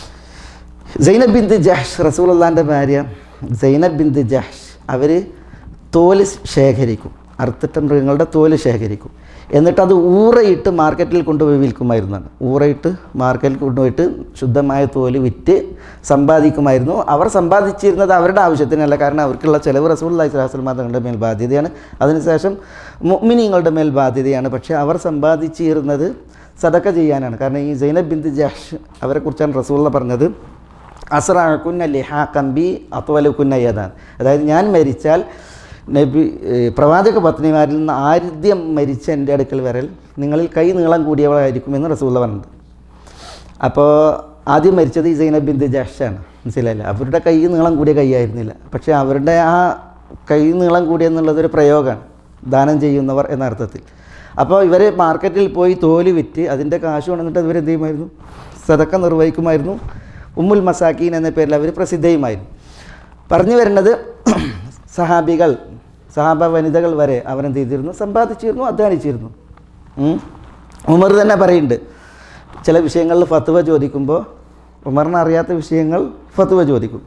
സൈനബ് ബിന്ദു ജഹ്ഷ് റസൂൽ അള്ളാൻ്റെ ഭാര്യ സൈനബ് ബിന്ദു ജഹ്ഷ് അവർ തോല് ശേഖരിക്കും അറുത്തിട്ട മൃഗങ്ങളുടെ തോല് ശേഖരിക്കും എന്നിട്ട് അത് ഊറയിട്ട് മാർക്കറ്റിൽ കൊണ്ടുപോയി വിൽക്കുമായിരുന്നാണ് ഊറയിട്ട് മാർക്കറ്റിൽ കൊണ്ടുപോയിട്ട് ശുദ്ധമായ തോല് വിറ്റ് സമ്പാദിക്കുമായിരുന്നു അവർ സമ്പാദിച്ചിരുന്നത് അവരുടെ ആവശ്യത്തിനല്ല കാരണം അവർക്കുള്ള ചിലവ് റസൂൽ അള്ളഹി സ്വലാസ്ലം തങ്ങളുടെ മേൽ ബാധ്യതയാണ് അതിനുശേഷം മുഅ്മിനീങ്ങളുടെ മേൽ ബാധ്യതയാണ് പക്ഷേ അവർ സമ്പാദിച്ചിരുന്നത് സദക്ക ചെയ്യാനാണ് കാരണം ഈ സൈനബ് ബിന്ദു ജാഷ് അവരെക്കുറിച്ചാണ് റസൂള്ള പറഞ്ഞത് അസ്രാക്കുന്ന ലിഹാ കമ്പി അത്വലുക്കുന്ന യഥാൻ അതായത് ഞാൻ മരിച്ചാൽ നബി ഏഹ് പ്രവാചക പത്നിമാരിൽ നിന്ന് ആദ്യം മരിച്ച എൻ്റെ അടുക്കൽ വരൽ നിങ്ങളിൽ കൈ നീളം കൂടിയവളായിരിക്കുമെന്ന് റസൂള്ള പറഞ്ഞത് അപ്പോൾ ആദ്യം മരിച്ചത് ഈ സൈനബ് ബിന്ദു ജാഷാണ് മനസ്സിലായില്ല അവരുടെ കൈ നീളം കൂടിയ കൈയായിരുന്നില്ല പക്ഷേ അവരുടെ ആ കൈ നീളം കൂടിയെന്നുള്ളത് ഒരു പ്രയോഗമാണ് ദാനം ചെയ്യുന്നവർ എന്ന അർത്ഥത്തിൽ അപ്പോൾ ഇവർ മാർക്കറ്റിൽ പോയി തോല് വിറ്റ് അതിൻ്റെ കാശ് കൊണ്ടിട്ട് ഇവർ എന്ത് ചെയ്യുമായിരുന്നു സതക്ക നിർവഹിക്കുമായിരുന്നു ഉമ്മുൽ മസാക്കീൻ എന്ന പേരിൽ അവർ പ്രസിദ്ധയുമായിരുന്നു പറഞ്ഞു വരുന്നത് സഹാബികൾ സഹാബ വനിതകൾ വരെ അവരെന്ത് ചെയ്തിരുന്നു സമ്പാദിച്ചിരുന്നു അധ്വാനിച്ചിരുന്നു ഉം. ഉമർ തന്നെ പറയുന്നുണ്ട് ചില വിഷയങ്ങളിൽ ഫത്വ ചോദിക്കുമ്പോൾ ഉമറിന് അറിയാത്ത വിഷയങ്ങൾ ഫത്വ ചോദിക്കും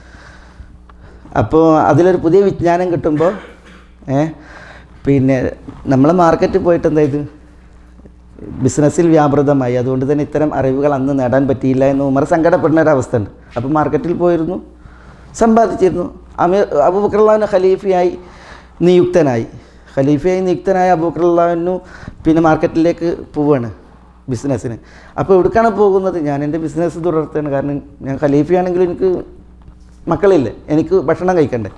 അപ്പോൾ അതിലൊരു പുതിയ വിജ്ഞാനം കിട്ടുമ്പോൾ ഏ പിന്നെ നമ്മൾ മാർക്കറ്റിൽ പോയിട്ട് എന്താ ഇത് ബിസിനസ്സിൽ വ്യാപൃതമായി അതുകൊണ്ട് തന്നെ ഇത്തരം അറിവുകൾ അന്ന് നേടാൻ പറ്റിയില്ല എന്ന് ഉമർ സങ്കടപ്പെടുന്ന ഒരവസ്ഥ ഉണ്ട് അപ്പോൾ മാർക്കറ്റിൽ പോയിരുന്നു സമ്പാദിച്ചിരുന്നു അമീർ അബൂബക്കറുള്ളാവിന് ഖലീഫയായി നിയുക്തനായി ഖലീഫയായി നിയുക്തനായ അബൂബക്കറുള്ളാവിനു പിന്നെ മാർക്കറ്റിലേക്ക് പോവുകയാണ് ബിസിനസ്സിന് അപ്പോൾ എവിടേക്കാണ് പോകുന്നത് ഞാൻ എൻ്റെ ബിസിനസ് തുടർത്തുകയാണ് കാരണം ഞാൻ ഖലീഫയാണെങ്കിലും എനിക്ക് മക്കളില്ലേ എനിക്ക് ഭക്ഷണം കഴിക്കണ്ടേ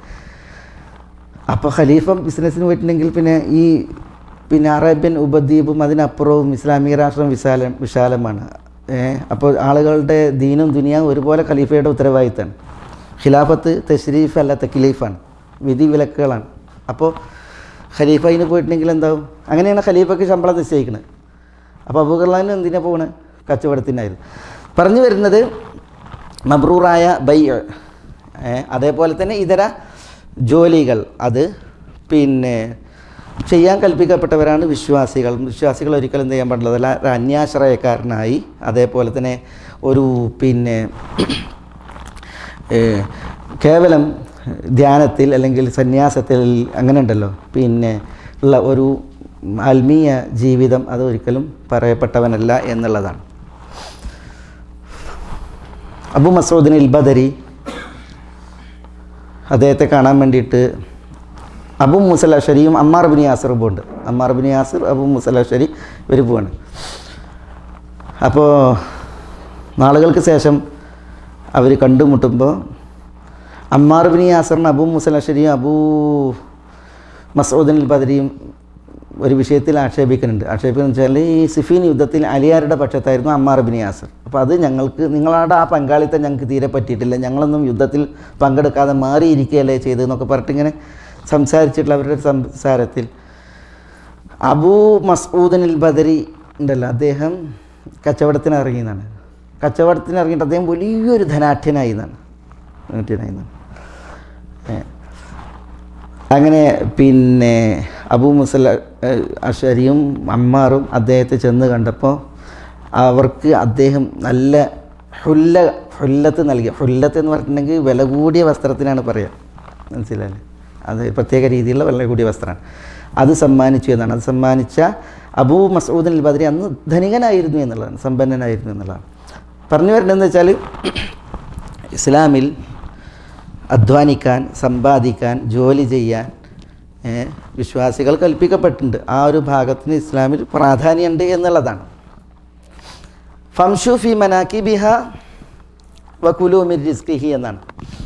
അപ്പോൾ ഖലീഫ ബിസിനസ്സിന് പോയിട്ടുണ്ടെങ്കിൽ പിന്നെ ഈ പിന്നെ അറേബ്യൻ ഉപദ്വീപും അതിനപ്പുറവും ഇസ്ലാമിക രാഷ്ട്രം വിശാലം വിശാലമാണ് അപ്പോൾ ആളുകളുടെ ദീനും ദുനിയാവും ഒരുപോലെ ഖലീഫയുടെ ഉത്തരവാദിത്തമാണ് ഖിലാഫത്ത് തഷ്രീഫ് അല്ല തക്കിലീഫാണ് വിധി വിലക്കുകളാണ് അപ്പോൾ ഖലീഫ അതിന് പോയിട്ടുണ്ടെങ്കിൽ എന്താവും അങ്ങനെയാണ് ഖലീഫയ്ക്ക് ശമ്പളം നിശ്ചയിക്കുന്നത് അപ്പോൾ അബൂഖർലാൻ എന്തിനാണ് പോകണത് കച്ചവടത്തിനായിരുന്നു പറഞ്ഞു വരുന്നത് മബ്രൂറായ ബൈ അതേപോലെ തന്നെ ഇതര ജോലികൾ അത് പിന്നെ ചെയ്യാൻ കൽപ്പിക്കപ്പെട്ടവരാണ് വിശ്വാസികൾ വിശ്വാസികൾ ഒരിക്കലും എന്ത് ചെയ്യാൻ പാടില്ല ഒരു അന്യാശ്രയക്കാരനായി അതേപോലെ തന്നെ ഒരു പിന്നെ ഏഹ്, കേവലം ധ്യാനത്തിൽ അല്ലെങ്കിൽ സന്യാസത്തിൽ അങ്ങനെ ഉണ്ടല്ലോ പിന്നെ ഉള്ള ഒരു ആത്മീയ ജീവിതം അത് ഒരിക്കലും പറയപ്പെട്ടവനല്ല എന്നുള്ളതാണ് അബു മസൂദിൻ ഇൽ ബദരി അദ്ദേഹത്തെ കാണാൻ വേണ്ടിയിട്ട് അബു മുസൽ അഷരിയും അമ്മാർ ബിൻ യാസറും ഉണ്ട് Ammar bin Yasir Abu Musal Ashari ഇവർ പോവാണ് അപ്പോൾ നാളുകൾക്ക് ശേഷം അവർ കണ്ടുമുട്ടുമ്പോൾ അമ്മാർ ബിൻ യാസറിന് അബു മുസൽ അഷരിയും അബൂ മസൂദിൻ അൽ ബദരിയും ഒരു വിഷയത്തിൽ ആക്ഷേപിക്കുന്നുണ്ട് ആക്ഷേപിക്കുന്നത് വെച്ചാൽ ഈ സിഫീൻ യുദ്ധത്തിൽ അലിയാരുടെ പക്ഷത്തായിരുന്നു അമ്മാർ ബിൻ യാസർ അപ്പോൾ അത് ഞങ്ങൾക്ക് നിങ്ങളുടെ ആ പങ്കാളിത്തം ഞങ്ങൾക്ക് തീരെ പറ്റിയിട്ടില്ല ഞങ്ങളൊന്നും യുദ്ധത്തിൽ പങ്കെടുക്കാതെ മാറിയിരിക്കുകയല്ലേ ചെയ്തതെന്നൊക്കെ പറഞ്ഞിട്ട് ഇങ്ങനെ സംസാരിച്ചിട്ടുള്ള അവരുടെ ഒരു സംസാരത്തിൽ അബൂ മസൂദൻ അൽ ബദരി ഉണ്ടല്ലോ അദ്ദേഹം കച്ചവടത്തിന് ഇറങ്ങിയെന്നാണ് കച്ചവടത്തിന് ഇറങ്ങിയിട്ട് അദ്ദേഹം വലിയൊരു ധനാഠ്യനായി എന്നാണ് ധനാഠ്യനായി എന്നാണ് ഏ. അങ്ങനെ പിന്നെ അബൂ മുസൽ അഷരിയും അമ്മാറും അദ്ദേഹത്തെ ചെന്ന് കണ്ടപ്പോൾ അവർക്ക് അദ്ദേഹം നല്ല ഹുല്ല ഹുല്ലത്ത് നൽകി ഹുല്ലത്ത് എന്ന് പറഞ്ഞിട്ടുണ്ടെങ്കിൽ വില കൂടിയ വസ്ത്രത്തിനാണ് പറയുക മനസ്സിലായില്ലേ അത് പ്രത്യേക രീതിയിലുള്ള വെള്ളം കൂടിയ വസ്ത്രമാണ് അത് സമ്മാനിച്ചു എന്നാണ് അത് സമ്മാനിച്ച അബൂ മസൂദൻ അൽ ബദരി അന്ന് ധനികനായിരുന്നു എന്നുള്ളതാണ് സമ്പന്നനായിരുന്നു എന്നുള്ളതാണ് പറഞ്ഞു വരേണ്ടതെന്ന് വെച്ചാൽ ഇസ്ലാമിൽ അധ്വാനിക്കാൻ സമ്പാദിക്കാൻ ജോലി ചെയ്യാൻ ഏ, വിശ്വാസികൾ കൽപ്പിക്കപ്പെട്ടിട്ടുണ്ട് ആ ഒരു ഭാഗത്തിന് ഇസ്ലാമിൽ പ്രാധാന്യമുണ്ട് എന്നുള്ളതാണ് ഫംഷു ഫി മനാക്കി ബിഹ വകുലു മിർ റിസ്കിഹി എന്നാണ്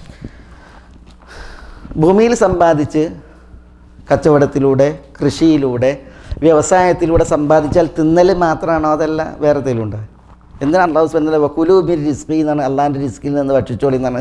ഭൂമിയിൽ സമ്പാദിച്ച് കച്ചവടത്തിലൂടെ കൃഷിയിലൂടെ വ്യവസായത്തിലൂടെ സമ്പാദിച്ചാൽ തിന്നൽ മാത്രമാണോ അതല്ല വേറെ എന്തെങ്കിലും ഉണ്ടോ എന്തിനാണ് അള്ളാഹു പറഞ്ഞത് വക്കുലു ബിർ റിസ്കി എന്നാണ് അള്ളാഹിൻ്റെ റിസ്കിൽ നിന്ന് ഭക്ഷിച്ചോളി എന്നാണ്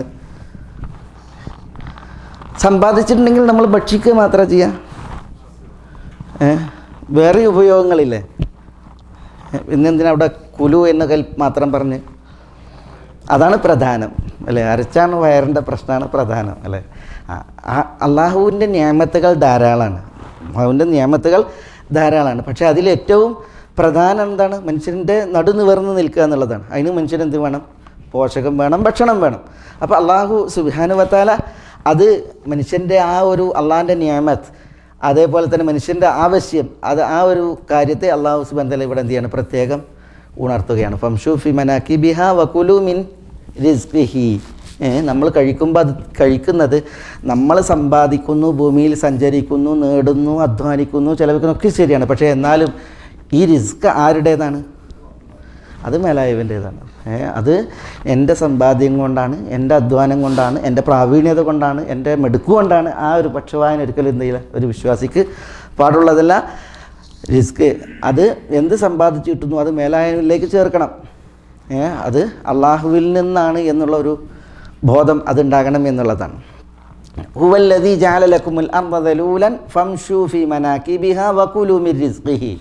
സമ്പാദിച്ചിട്ടുണ്ടെങ്കിൽ നമ്മൾ ഭക്ഷിക്കുക മാത്രമേ ചെയ്യാം ഏ വേറെ ഉപയോഗങ്ങളില്ലേ ഏ, പിന്നെന്തിനാ അവിടെ കുലു എന്ന് കൽ മാത്രം പറഞ്ഞ് അതാണ് പ്രധാനം അല്ലേ അരച്ചാണ് വയറിൻ്റെ പ്രശ്നമാണ് പ്രധാനം അല്ലേ ആ, ആ അള്ളാഹുവിൻ്റെ നിയമത്തുകൾ ധാരാളമാണ് അള്ളാഹുവിൻ്റെ നിയമത്തുകൾ ധാരാളമാണ് പക്ഷേ അതിലേറ്റവും പ്രധാനം എന്താണ് മനുഷ്യൻ്റെ നടുനിവർന്ന് നിൽക്കുക എന്നുള്ളതാണ് അതിന് മനുഷ്യൻ എന്ത് വേണം പോഷകം വേണം ഭക്ഷണം വേണം അപ്പോൾ അള്ളാഹു സുബാനുവത്താല അത് മനുഷ്യൻ്റെ ആ ഒരു അള്ളാഹിൻ്റെ നിയമത്ത് അതേപോലെ തന്നെ മനുഷ്യൻ്റെ ആവശ്യം അത് ആ ഒരു കാര്യത്തെ അള്ളാഹു സുബാൻ ഇവിടെ എന്ത് ചെയ്യാണ് പ്രത്യേകം ഉണർത്തുകയാണ് ഫംഷു ഫി മനാക്കി ബിഹ വകുലു മിൻ റിസ്ഖിഹി ഏ, നമ്മൾ കഴിക്കുമ്പോൾ അത് കഴിക്കുന്നത് നമ്മൾ സമ്പാദിക്കുന്നു ഭൂമിയിൽ സഞ്ചരിക്കുന്നു നേടുന്നു അധ്വാനിക്കുന്നു ചെലവഴിക്കുന്നു ഒക്കെ ശരിയാണ് പക്ഷേ എന്നാലും ഈ റിസ്ക് ആരുടേതാണ് അത് മേലായവൻ്റേതാണ് ഏ അത് എൻ്റെ സമ്പാദ്യം കൊണ്ടാണ് എൻ്റെ അധ്വാനം കൊണ്ടാണ് എൻ്റെ പ്രാവീണ്യത കൊണ്ടാണ് എൻ്റെ മെടുക്ക് കൊണ്ടാണ് ആ ഒരു പക്ഷവായന ഒരിക്കലും എന്ത് ചെയ്യില്ല ഒരു വിശ്വാസിക്ക് പാടുള്ളതല്ല റിസ്ക് അത് എന്ത് സമ്പാദിച്ചു കിട്ടുന്നു അത് മേലായവനിലേക്ക് ചേർക്കണം ഏ അത് അള്ളാഹുവിൽ നിന്നാണ് എന്നുള്ള ഒരു ബോധം അതുണ്ടാകണം എന്നുള്ളതാണ് ഹുവല്ലദി ജാലലക്കുമുൽ അർദലൂലൻ ഫംഷു ഫി മനാകിബിഹ വകുലു മിർ റിസ്ഖിഹി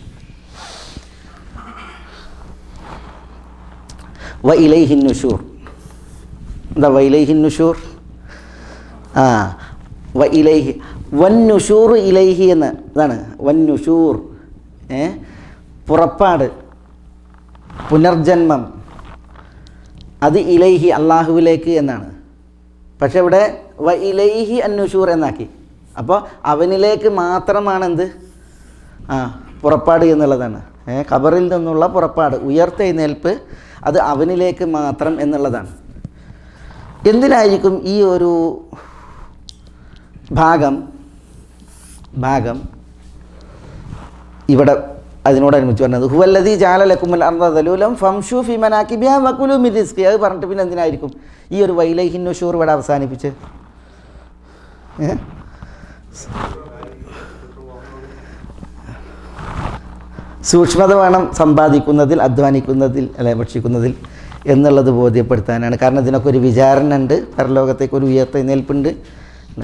വ ഇലൈഹിൻ നുഷൂർ എന്താ വ ഇലൈഹിൻ നുഷൂർ ആ വ ഇലൈഹി വൻ നുഷൂർ ഇലൈഹി എന്ന് ഇതാണ് വൻ നുഷൂർ ഏ പുറപ്പാട് പുനർജന്മം അത് ഇലൈഹി അള്ളാഹുവിലേക്ക് എന്നാണ് പക്ഷെ ഇവിടെ വ ഇലൈഹി അന്നുഷൂർ എന്നാക്കി അപ്പോൾ അവനിലേക്ക് മാത്രമാണ് എന്ത് ആ പുറപ്പാട് എന്നുള്ളതാണ് ഏ ഖബറിൽ നിന്നുള്ള പുറപ്പാട് ഉയർത്തെഴുന്നേൽപ്പ് അത് അവനിലേക്ക് മാത്രം എന്നുള്ളതാണ് എന്തിനായിരിക്കും ഈ ഒരു ഭാഗം ഭാഗം ഇവിടെ അതിനോടനുബന്ധിച്ച് പറഞ്ഞത് ഹുവല്ലതി ജാലലക്കുമൽ അർദ്ദലൂലം ഫംഷു ഫി മനാക്കി ബിഹാ വക്കുലു മിരിസ്കി അത് പറഞ്ഞിട്ട് പിന്നെ എന്തിനായിരിക്കും ഈ ഒരു വൈലൈഹിൻ നുഷൂർ ഇവിടെ അവസാനിപ്പിച്ച് ഏ? സൂക്ഷ്മത വേണം സമ്പാദിക്കുന്നതിൽ അധ്വാനിക്കുന്നതിൽ അല്ലെ ഭക്ഷിക്കുന്നതിൽ എന്നുള്ളത് ബോധ്യപ്പെടുത്താനാണ് കാരണം ഇതിനൊക്കെ ഒരു വിചാരണ ഉണ്ട് പരലോകത്തേക്ക് ഒരു ഉയർത്തെഴുന്നേൽപ്പുണ്ട് അല്ലേ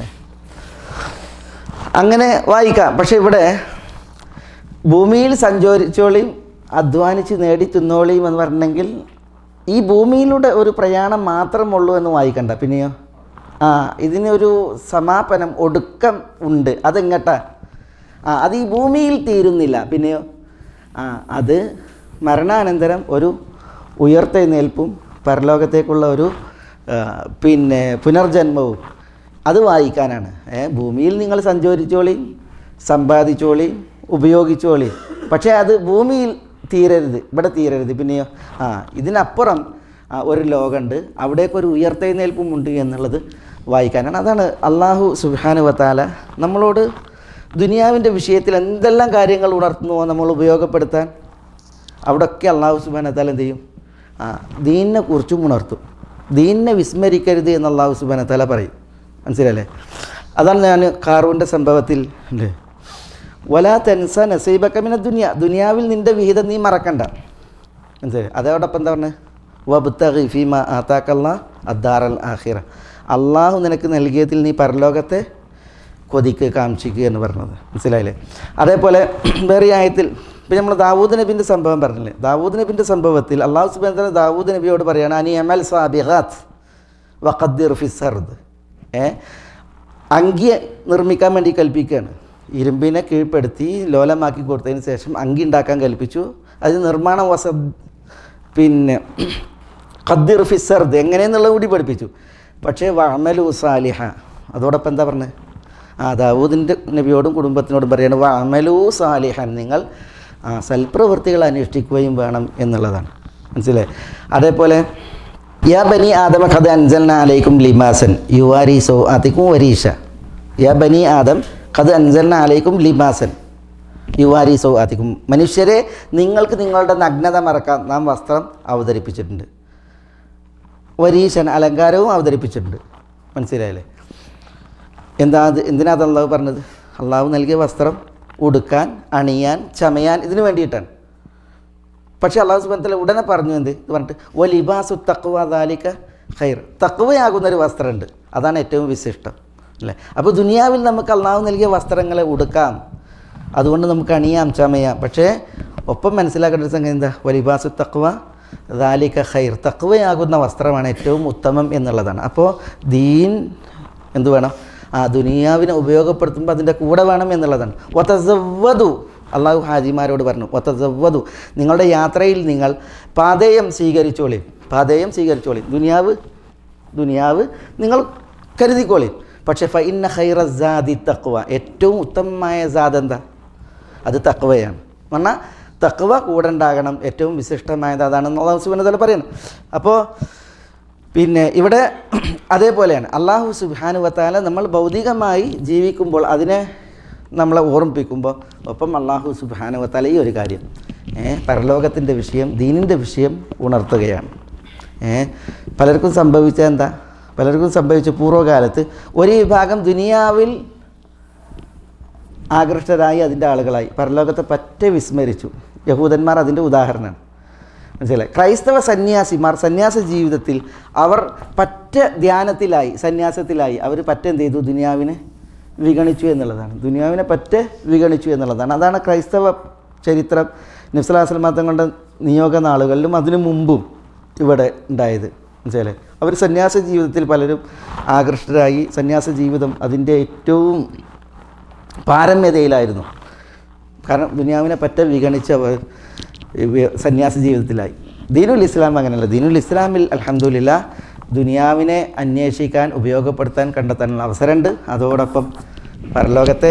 അങ്ങനെ വായിക്കാം പക്ഷെ ഇവിടെ ഭൂമിയിൽ സഞ്ചരിച്ചോളിയും അധ്വാനിച്ച് നേടി തിന്നോളിയും എന്ന് പറഞ്ഞെങ്കിൽ ഈ ഭൂമിയിലൂടെ ഒരു പ്രയാണം മാത്രമുള്ളൂ എന്ന് വായിക്കണ്ട പിന്നെയോ ആ ഇതിനൊരു സമാപനം ഒടുക്കം ഉണ്ട് അതെങ്ങട്ടാ ആ അത് ഈ ഭൂമിയിൽ തീരുന്നില്ല പിന്നെയോ ആ അത് മരണാനന്തരം ഒരു ഉയർത്തെഴുന്നേൽപ്പും പരലോകത്തേക്കുള്ള ഒരു ആ, പിന്നെ പുനർജന്മവും അത് വായിക്കാനാണ് ഏ ഭൂമിയിൽ നിങ്ങൾ സഞ്ചരിച്ചോളി സമ്പാദിച്ചോളി ഉപയോഗിച്ചോളി പക്ഷേ അത് ഭൂമിയിൽ തീരരുത് ഇവിടെ തീരരുത് പിന്നെയോ ആ ഇതിനപ്പുറം ആ, ഒരു ലോകമുണ്ട് അവിടേക്കൊരു ഉയർത്തെഴുന്നേൽപ്പുമുണ്ട് എന്നുള്ളത് വായിക്കാനാണ് അതാണ് അള്ളാഹു സുബാനുവത്താല നമ്മളോട് ദുനിയാവിൻ്റെ വിഷയത്തിൽ എന്തെല്ലാം കാര്യങ്ങൾ ഉണർത്തുന്നുവോ നമ്മൾ ഉപയോഗപ്പെടുത്താൻ അവിടെയൊക്കെ അള്ളാഹു സുബാനത്താല എന്ത് ചെയ്യും ആ ദീനിനെ കുറിച്ചും ഉണർത്തും ദീനിനെ വിസ്മരിക്കരുത് എന്ന് അള്ളാഹു സുബാനത്താല പറയും മനസ്സിലല്ലേ അതാണ് ഞാൻ കാറൂൻ്റെ സംഭവത്തിൽ അല്ലേ വലാ തെൻസ നസീബക്കമിന ദുനിയ ദുനിയാവിൽ നിൻ്റെ വിഹിതം നീ മറക്കണ്ട മനസ്സിലായി അതോടൊപ്പം എന്താ പറഞ്ഞത് വബ്തഗി ഫീമ ആത്താക്കല്ല അദ്ദാറൽ ആഹിറ അള്ളാഹു നിനക്ക് നൽകിയതിൽ നീ പരലോകത്തെ കൊതിക്ക് കാംക്ഷിക്കുക എന്ന് പറഞ്ഞത് മനസ്സിലായില്ലേ അതേപോലെ വേറെ ആയത്തിൽ ഇപ്പം നമ്മൾ ദാവൂദ് നബിൻ്റെ സംഭവം പറഞ്ഞില്ലേ ദാവൂദ് നബിൻ്റെ സംഭവത്തിൽ അള്ളാഹു സുബാൻ ദാവൂദ് നബിയോട് പറയാണ് അനി എമൽ സാബിഹാത്ത് വഖദ്ദിർ ഫിസർദ് ഏ അങ്കി നിർമ്മിക്കാൻ വേണ്ടി കൽപ്പിക്കുകയാണ് ഇരുമ്പിനെ കീഴ്പ്പെടുത്തി ലോലമാക്കി കൊടുത്തതിന് ശേഷം അങ്കി ഉണ്ടാക്കാൻ കൽപ്പിച്ചു അത് നിർമ്മാണ വസ പിന്നെ ഖദ്ദിർ ഫിസർദ് എങ്ങനെയെന്നുള്ളത് കൂടി പഠിപ്പിച്ചു പക്ഷേ വഅമലു സാലിഹ അതോടൊപ്പം എന്താ പറഞ്ഞത് ആ ദാവൂദിൻ്റെ നബിയോടും കുടുംബത്തിനോടും പറയാണ് അമലൂ സാലിഹൻ നിങ്ങൾ ആ സൽപ്രവൃത്തികൾ അനുഷ്ഠിക്കുകയും വേണം എന്നുള്ളതാണ് മനസ്സിലായി അതേപോലെ യാ ബനി ആദമ ഖദ അൻസൽന അലൈക്കും ലിമാസൻ യുവാരി സോ അതിക്കും വരീഷ യാ ബനി ആദം ഖദ അൻസൽന അലൈക്കും ലിമാസൻ യുവാരി സോ അതിക്കും മനുഷ്യരെ നിങ്ങൾക്ക് നിങ്ങളുടെ നഗ്നത മറക്കാൻ നാം വസ്ത്രം അവതരിപ്പിച്ചിട്ടുണ്ട് വരീശൻ അലങ്കാരവും അവതരിപ്പിച്ചിട്ടുണ്ട് മനസ്സിലായില്ലേ എന്താ അത് എന്തിനാ അത് അള്ളാഹു പറഞ്ഞത് അള്ളാഹു നൽകിയ വസ്ത്രം ഉടുക്കാൻ അണിയാൻ ചമയാൻ ഇതിനു വേണ്ടിയിട്ടാണ് പക്ഷേ അള്ളാഹു സുബന്ധല ഉടനെ പറഞ്ഞു എന്ത് ഇത് പറഞ്ഞിട്ട് ഒ ലിബാസു തക്കുവ ദാലിക്ക ഖൈർ തക്കുവയാകുന്നൊരു വസ്ത്രമുണ്ട് അതാണ് ഏറ്റവും വിശിഷ്ടം അല്ലേ അപ്പോൾ ദുനിയാവിൽ നമുക്ക് അള്ളാഹു നൽകിയ വസ്ത്രങ്ങളെ ഉടുക്കാം അതുകൊണ്ട് നമുക്ക് അണിയാം ചമയാം പക്ഷേ ഒപ്പം മനസ്സിലാക്കേണ്ട ഒരു സംഗതി എന്താ വലിബാസു തക്വ ദാലിക്ക ഖൈർ തക്വയാകുന്ന വസ്ത്രമാണ് ഏറ്റവും ഉത്തമം എന്നുള്ളതാണ് അപ്പോൾ ദീൻ എന്ത് വേണം ആ ദുനിയാവിനെ ഉപയോഗപ്പെടുത്തുമ്പോൾ അതിൻ്റെ കൂടെ വേണം എന്നുള്ളതാണ് ഒത്തസവ്വതു അള്ളാഹു ഹാജിമാരോട് പറഞ്ഞു ഒത്തസവ്വതു നിങ്ങളുടെ യാത്രയിൽ നിങ്ങൾ പാതേയം സ്വീകരിച്ചോളി പാതേയം സ്വീകരിച്ചോളി ദുനിയാവ് ദുനിയാവ് നിങ്ങൾ കരുതിക്കോളി പക്ഷേ ഫ ഇന്ന ഖൈറ സാദി തക്വ ഏറ്റവും ഉത്തമമായ സാദ് എന്താ അത് തക്വയാണ് പറഞ്ഞാൽ തക്വ കൂടെ ഉണ്ടാകണം ഏറ്റവും വിശിഷ്ടമായത് അതാണെന്ന് അള്ളാഹു സുബാന പറയുന്നത് അപ്പോൾ പിന്നെ ഇവിടെ അതേപോലെയാണ് അള്ളാഹു സുബാനു വത്താല നമ്മൾ ഭൗതികമായി ജീവിക്കുമ്പോൾ അതിനെ നമ്മളെ ഓർമ്മിപ്പിക്കുമ്പോൾ ഒപ്പം അള്ളാഹു സുബാനു വത്താല ഈ ഒരു കാര്യം ഏ പരലോകത്തിൻ്റെ വിഷയം ദീനിൻ്റെ വിഷയം ഉണർത്തുകയാണ് ഏ പലർക്കും സംഭവിച്ച എന്താ പലർക്കും സംഭവിച്ച പൂർവ്വകാലത്ത് ഒരു വിഭാഗം ദുനിയാവിൽ ആകൃഷ്ടരായി അതിൻ്റെ ആളുകളായി പരലോകത്തെ പറ്റെ വിസ്മരിച്ചു യഹൂദന്മാർ അതിൻ്റെ ഉദാഹരണമാണ് മനസ്സിലായി ക്രൈസ്തവ സന്യാസിമാർ സന്യാസ ജീവിതത്തിൽ അവർ പറ്റ ധ്യാനത്തിലായി സന്യാസത്തിലായി അവർ പറ്റ എന്ത് ചെയ്തു ദുനിയാവിനെ വിഗണിച്ചു എന്നുള്ളതാണ് ദുനിയാവിനെ പറ്റ വിഗണിച്ചു എന്നുള്ളതാണ് അതാണ് ക്രൈസ്തവ ചരിത്രം നിഫ്സലാസ്ലം തങ്ങളുടെ നിയോഗ നാളുകളിലും അതിനു മുമ്പും ഇവിടെ ഉണ്ടായത് മനസ്സിലായി അവർ സന്യാസ ജീവിതത്തിൽ പലരും ആകൃഷ്ടരായി സന്യാസ ജീവിതം അതിൻ്റെ ഏറ്റവും പാരമ്യതയിലായിരുന്നു കാരണം ദുനിയാവിനെ പറ്റ വിഗണിച്ച് അവർ വി- സന്യാസ ജീവിതത്തിലായി ദീനുൽ ഇസ്ലാം അങ്ങനെയല്ല ദീനുൽ ഇസ്ലാമിൽ അലഹമുല്ല ദുനിയാവിനെ അന്വേഷിക്കാൻ ഉപയോഗപ്പെടുത്താൻ കണ്ടെത്താനുള്ള അവസരമുണ്ട് അതോടൊപ്പം പരലോകത്തെ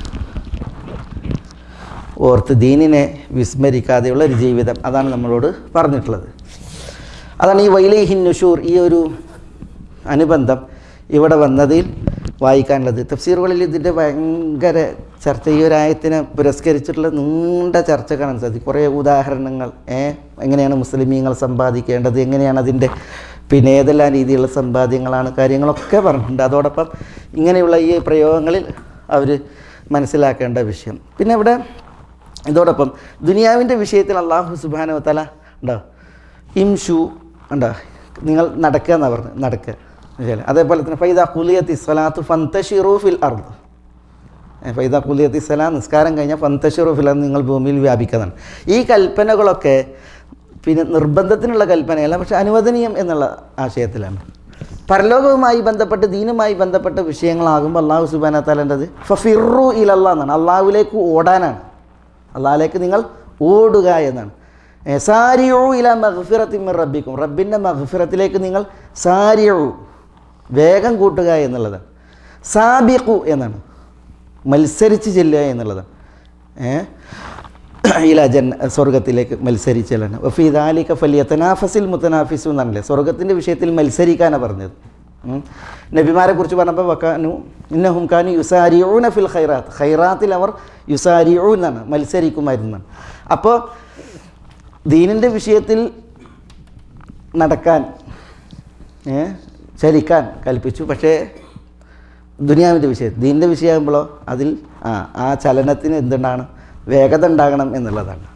ഓർത്ത് ദീനിനെ വിസ്മരിക്കാതെയുള്ള ഒരു ജീവിതം അതാണ് നമ്മളോട് പറഞ്ഞിട്ടുള്ളത് അതാണ് ഈ വൈലേഹിൻ നുഷൂർ ഈ ഒരു അനുബന്ധം ഇവിടെ വന്നതിൽ വായിക്കാനുള്ളത് തഫ്സീറുകളിൽ ഇതിൻ്റെ ഭയങ്കര ചർച്ച ഈ ഒരു ആയത്തിനെ പുരസ്കരിച്ചിട്ടുള്ള നീണ്ട ചർച്ച കാണാൻ സാധിക്കും കുറേ ഉദാഹരണങ്ങൾ ഏ എങ്ങനെയാണ് മുസ്ലിമീങ്ങൾ സമ്പാദിക്കേണ്ടത് എങ്ങനെയാണ് അതിൻ്റെ പിന്നെ ഏതെല്ലാം രീതിയിലുള്ള സമ്പാദ്യങ്ങളാണ് കാര്യങ്ങളൊക്കെ പറഞ്ഞിട്ടുണ്ട് അതോടൊപ്പം ഇങ്ങനെയുള്ള ഈ പ്രയോഗങ്ങളിൽ അവർ മനസ്സിലാക്കേണ്ട വിഷയം പിന്നെ ഇവിടെ ഇതോടൊപ്പം ദുനിയാവിൻ്റെ വിഷയത്തിൽ അള്ളാഹു സുബാനോ തല ഉണ്ടോ ഇംഷു ഉണ്ടോ നിങ്ങൾ നടക്കുക എന്നാണ് പറഞ്ഞത് നടക്കുക ശരി അതേപോലെ തന്നെ ഫൈദ കുലിയത്തി സ്വലാത്തു ഫന്തഷിറു ഫിൽ അർദ് ഫൈദ കുലിയത്തി സ്വലാ നിസ്കാരം കഴിഞ്ഞാൽ ഫന്തഷിറു ഫിൽ അർദ് നിങ്ങൾ ഭൂമിയിൽ വ്യാപിക്കുന്നതാണ് ഈ കൽപ്പനകളൊക്കെ പിന്നെ നിർബന്ധത്തിനുള്ള കൽപ്പനയല്ല പക്ഷെ അനുവദനീയം എന്നുള്ള ആശയത്തിലാണ് പരലോകവുമായി ബന്ധപ്പെട്ട് ദീനുമായി ബന്ധപ്പെട്ട വിഷയങ്ങളാകുമ്പോൾ അള്ളാഹു സുബാന താലേണ്ടത് ഫിറു ഇലല്ല എന്നാണ് അള്ളാഹുവിലേക്ക് ഓടാനാണ് അള്ളാഹിലേക്ക് നിങ്ങൾ ഓടുക എന്നാണ് ഏ, സാരിയോ ഇല മഹ്ഫിറത്തിൻ റബ്ബിക്കും റബ്ബിൻ്റെ മഹ്ഫിറത്തിലേക്ക് നിങ്ങൾ സാരിയോ വേഗം കൂട്ടുക എന്നുള്ളതാണ് സാബിഖു എന്നാണ് മത്സരിച്ച് ചെല്ലുക എന്നുള്ളതാണ് ഏ ഇല ജൻ സ്വർഗത്തിലേക്ക് മത്സരിച്ചലാണ് വഫി ദാലിക ഫലിയത്തനാഫസിൽ മുത്തനാഫിസു എന്നല്ലേ സ്വർഗത്തിൻ്റെ വിഷയത്തിൽ മത്സരിക്കാനാണ് പറഞ്ഞത് ഉം. നബിമാരെ കുറിച്ച് പറഞ്ഞപ്പോൾ വക്കാനു ഇന്നഹും കാനു യുസാരിയൂന ഫിൽ ഖൈറാത്ത് ഖൈറാത്തിൽ അവർ യുസാരിയൂ എന്നാണ് മത്സരിക്കുമായിരുന്നാണ് അപ്പോൾ ദീനിൻ്റെ വിഷയത്തിൽ നടക്കാൻ ഏ, ചലിക്കാൻ കൽപ്പിച്ചു പക്ഷേ ദുനിയാവിൻ്റെ വിഷയം ദീനിൻ്റെ വിഷയമാകുമ്പോഴോ അതിൽ ആ ആ ചലനത്തിന് എന്തുണ്ടാകണം വേഗത ഉണ്ടാകണം എന്നുള്ളതാണ്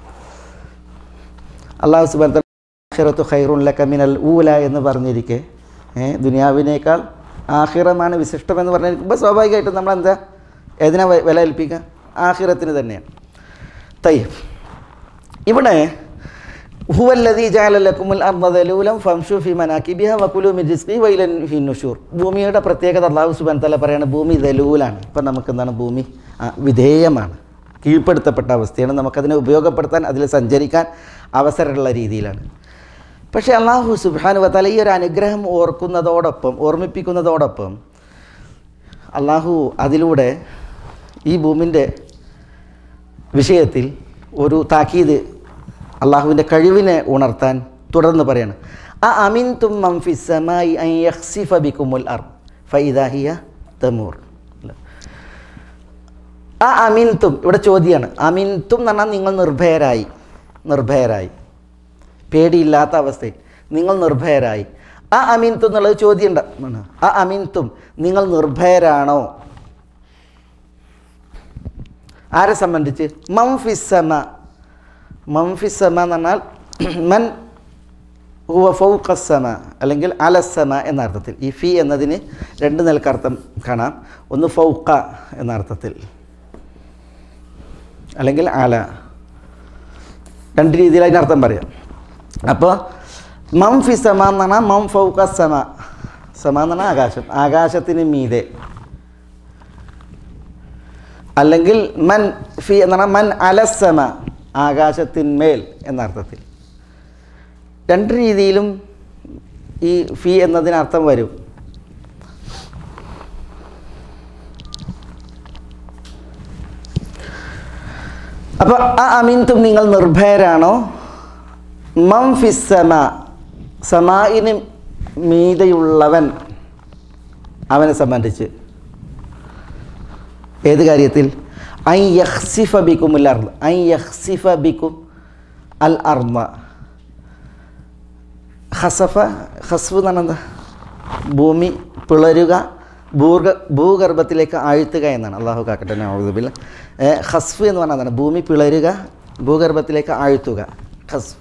അള്ളാഹു സുബാൻത്ത് ഖൈറുൻ ലക മിനൽ ഊല എന്ന് പറഞ്ഞിരിക്കെ ഏ, ദുനിയാവിനേക്കാൾ ആഹിറമാണ് വിശിഷ്ടമെന്ന് പറഞ്ഞിരിക്കുമ്പോൾ സ്വാഭാവികമായിട്ടും നമ്മൾ എന്താ ഏതിനാ വെ- വില ഏൽപ്പിക്കുക ആഹിറത്തിന് തന്നെയാണ് തയ്യബ് ഇവിടെ ഹുവല്ലദീ ജാലലക്കുമുൽ അർദലൂലം ഫംഷു ഫി മനാക്കിബിഹ വകുലു മിൻ റിസ്ഖി വൈലൻ ഫി നുഷൂർ ഭൂമിയുടെ പ്രത്യേകത അള്ളാഹു സുബാൻ തല പറയാണ് ഭൂമി ദലൂലാണ് ഇപ്പം നമുക്ക് എന്താണ് ഭൂമി ആ, വിധേയമാണ് കീഴ്പ്പെടുത്തപ്പെട്ട അവസ്ഥയാണ് നമുക്കതിനെ ഉപയോഗപ്പെടുത്താൻ അതിൽ സഞ്ചരിക്കാൻ അവസരമുള്ള രീതിയിലാണ് പക്ഷേ അള്ളാഹു സുബാനു വത്താല ഈ ഒരു അനുഗ്രഹം ഓർക്കുന്നതോടൊപ്പം ഓർമ്മിപ്പിക്കുന്നതോടൊപ്പം അള്ളാഹു അതിലൂടെ ഈ ഭൂമിൻ്റെ വിഷയത്തിൽ ഒരു താക്കീത് അള്ളാഹുവിൻ്റെ കഴിവിനെ ഉണർത്താൻ തുടർന്ന് പറയാണ് ആ അമിൻ തും മംഫിസമായി യഹ്സിഫ ബിക്കുമുൽ അർ ഫൈദാഹിയ തമൂർ ആ അമിൻതും ഇവിടെ ചോദ്യമാണ് അമിൻതും എന്ന് പറഞ്ഞാൽ നിങ്ങൾ നിർഭയരായി നിർഭയരായി പേടിയില്ലാത്ത അവസ്ഥയിൽ നിങ്ങൾ നിർഭയരായി ആ അമിൻതും എന്നുള്ളത് ചോദ്യം ഉണ്ട് ആ അമിൻതും നിങ്ങൾ നിർഭയരാണോ ആരെ സംബന്ധിച്ച് മംഫിസമ മംഫിസമ എന്ന് പറഞ്ഞാൽ മൻ ഹുവ ഫൗഖസമ അല്ലെങ്കിൽ അലസമ എന്ന അർത്ഥത്തിൽ ഈ ഫി എന്നതിന് രണ്ട് നിലക്കർത്ഥം കാണാം ഒന്ന് ഫൗക്ക എന്ന അർത്ഥത്തിൽ അല്ലെങ്കിൽ അല രണ്ട് രീതിയിൽ അതിന് അർത്ഥം പറയാം അപ്പോൾ മം ഫി സമ എന്ന് പറഞ്ഞാൽ മം ഫൗക്ക സമ സമ എന്ന് പറഞ്ഞാൽ ആകാശം ആകാശത്തിന് മീതെ അല്ലെങ്കിൽ മൻ ഫി എന്ന് പറഞ്ഞാൽ മൻ അലസമ ആകാശത്തിന്മേൽ എന്ന അർത്ഥത്തിൽ രണ്ട് രീതിയിലും ഈ ഫി എന്നതിന് അർത്ഥം വരും അപ്പോൾ ആ അമീൻതും നിങ്ങൾ നിർഭയരാണോ മം ഫിസമ സമായിന് മീതയുള്ളവൻ അവനെ സംബന്ധിച്ച് ഏത് കാര്യത്തിൽ ഐ യഹ്സിഫ ബിക്കും അൽ അർദ് ഐ യഹ്സിഫ ബിക്കും അൽ അർമ ഹസഫ ഹസ്ഫ് എന്ന് പറഞ്ഞാൽ എന്താ ഭൂമി പിളരുക ഭൂഗ ഭൂഗർഭത്തിലേക്ക് ആഴ്ത്തുക എന്നാണ് അള്ളാഹു കാക്കട്ടെ നൗദുബില്ല ഹസ്ഫ് എന്ന് പറഞ്ഞാൽ എന്താണ് ഭൂമി പിളരുക ഭൂഗർഭത്തിലേക്ക് ആഴ്ത്തുക ഹസ്ഫ്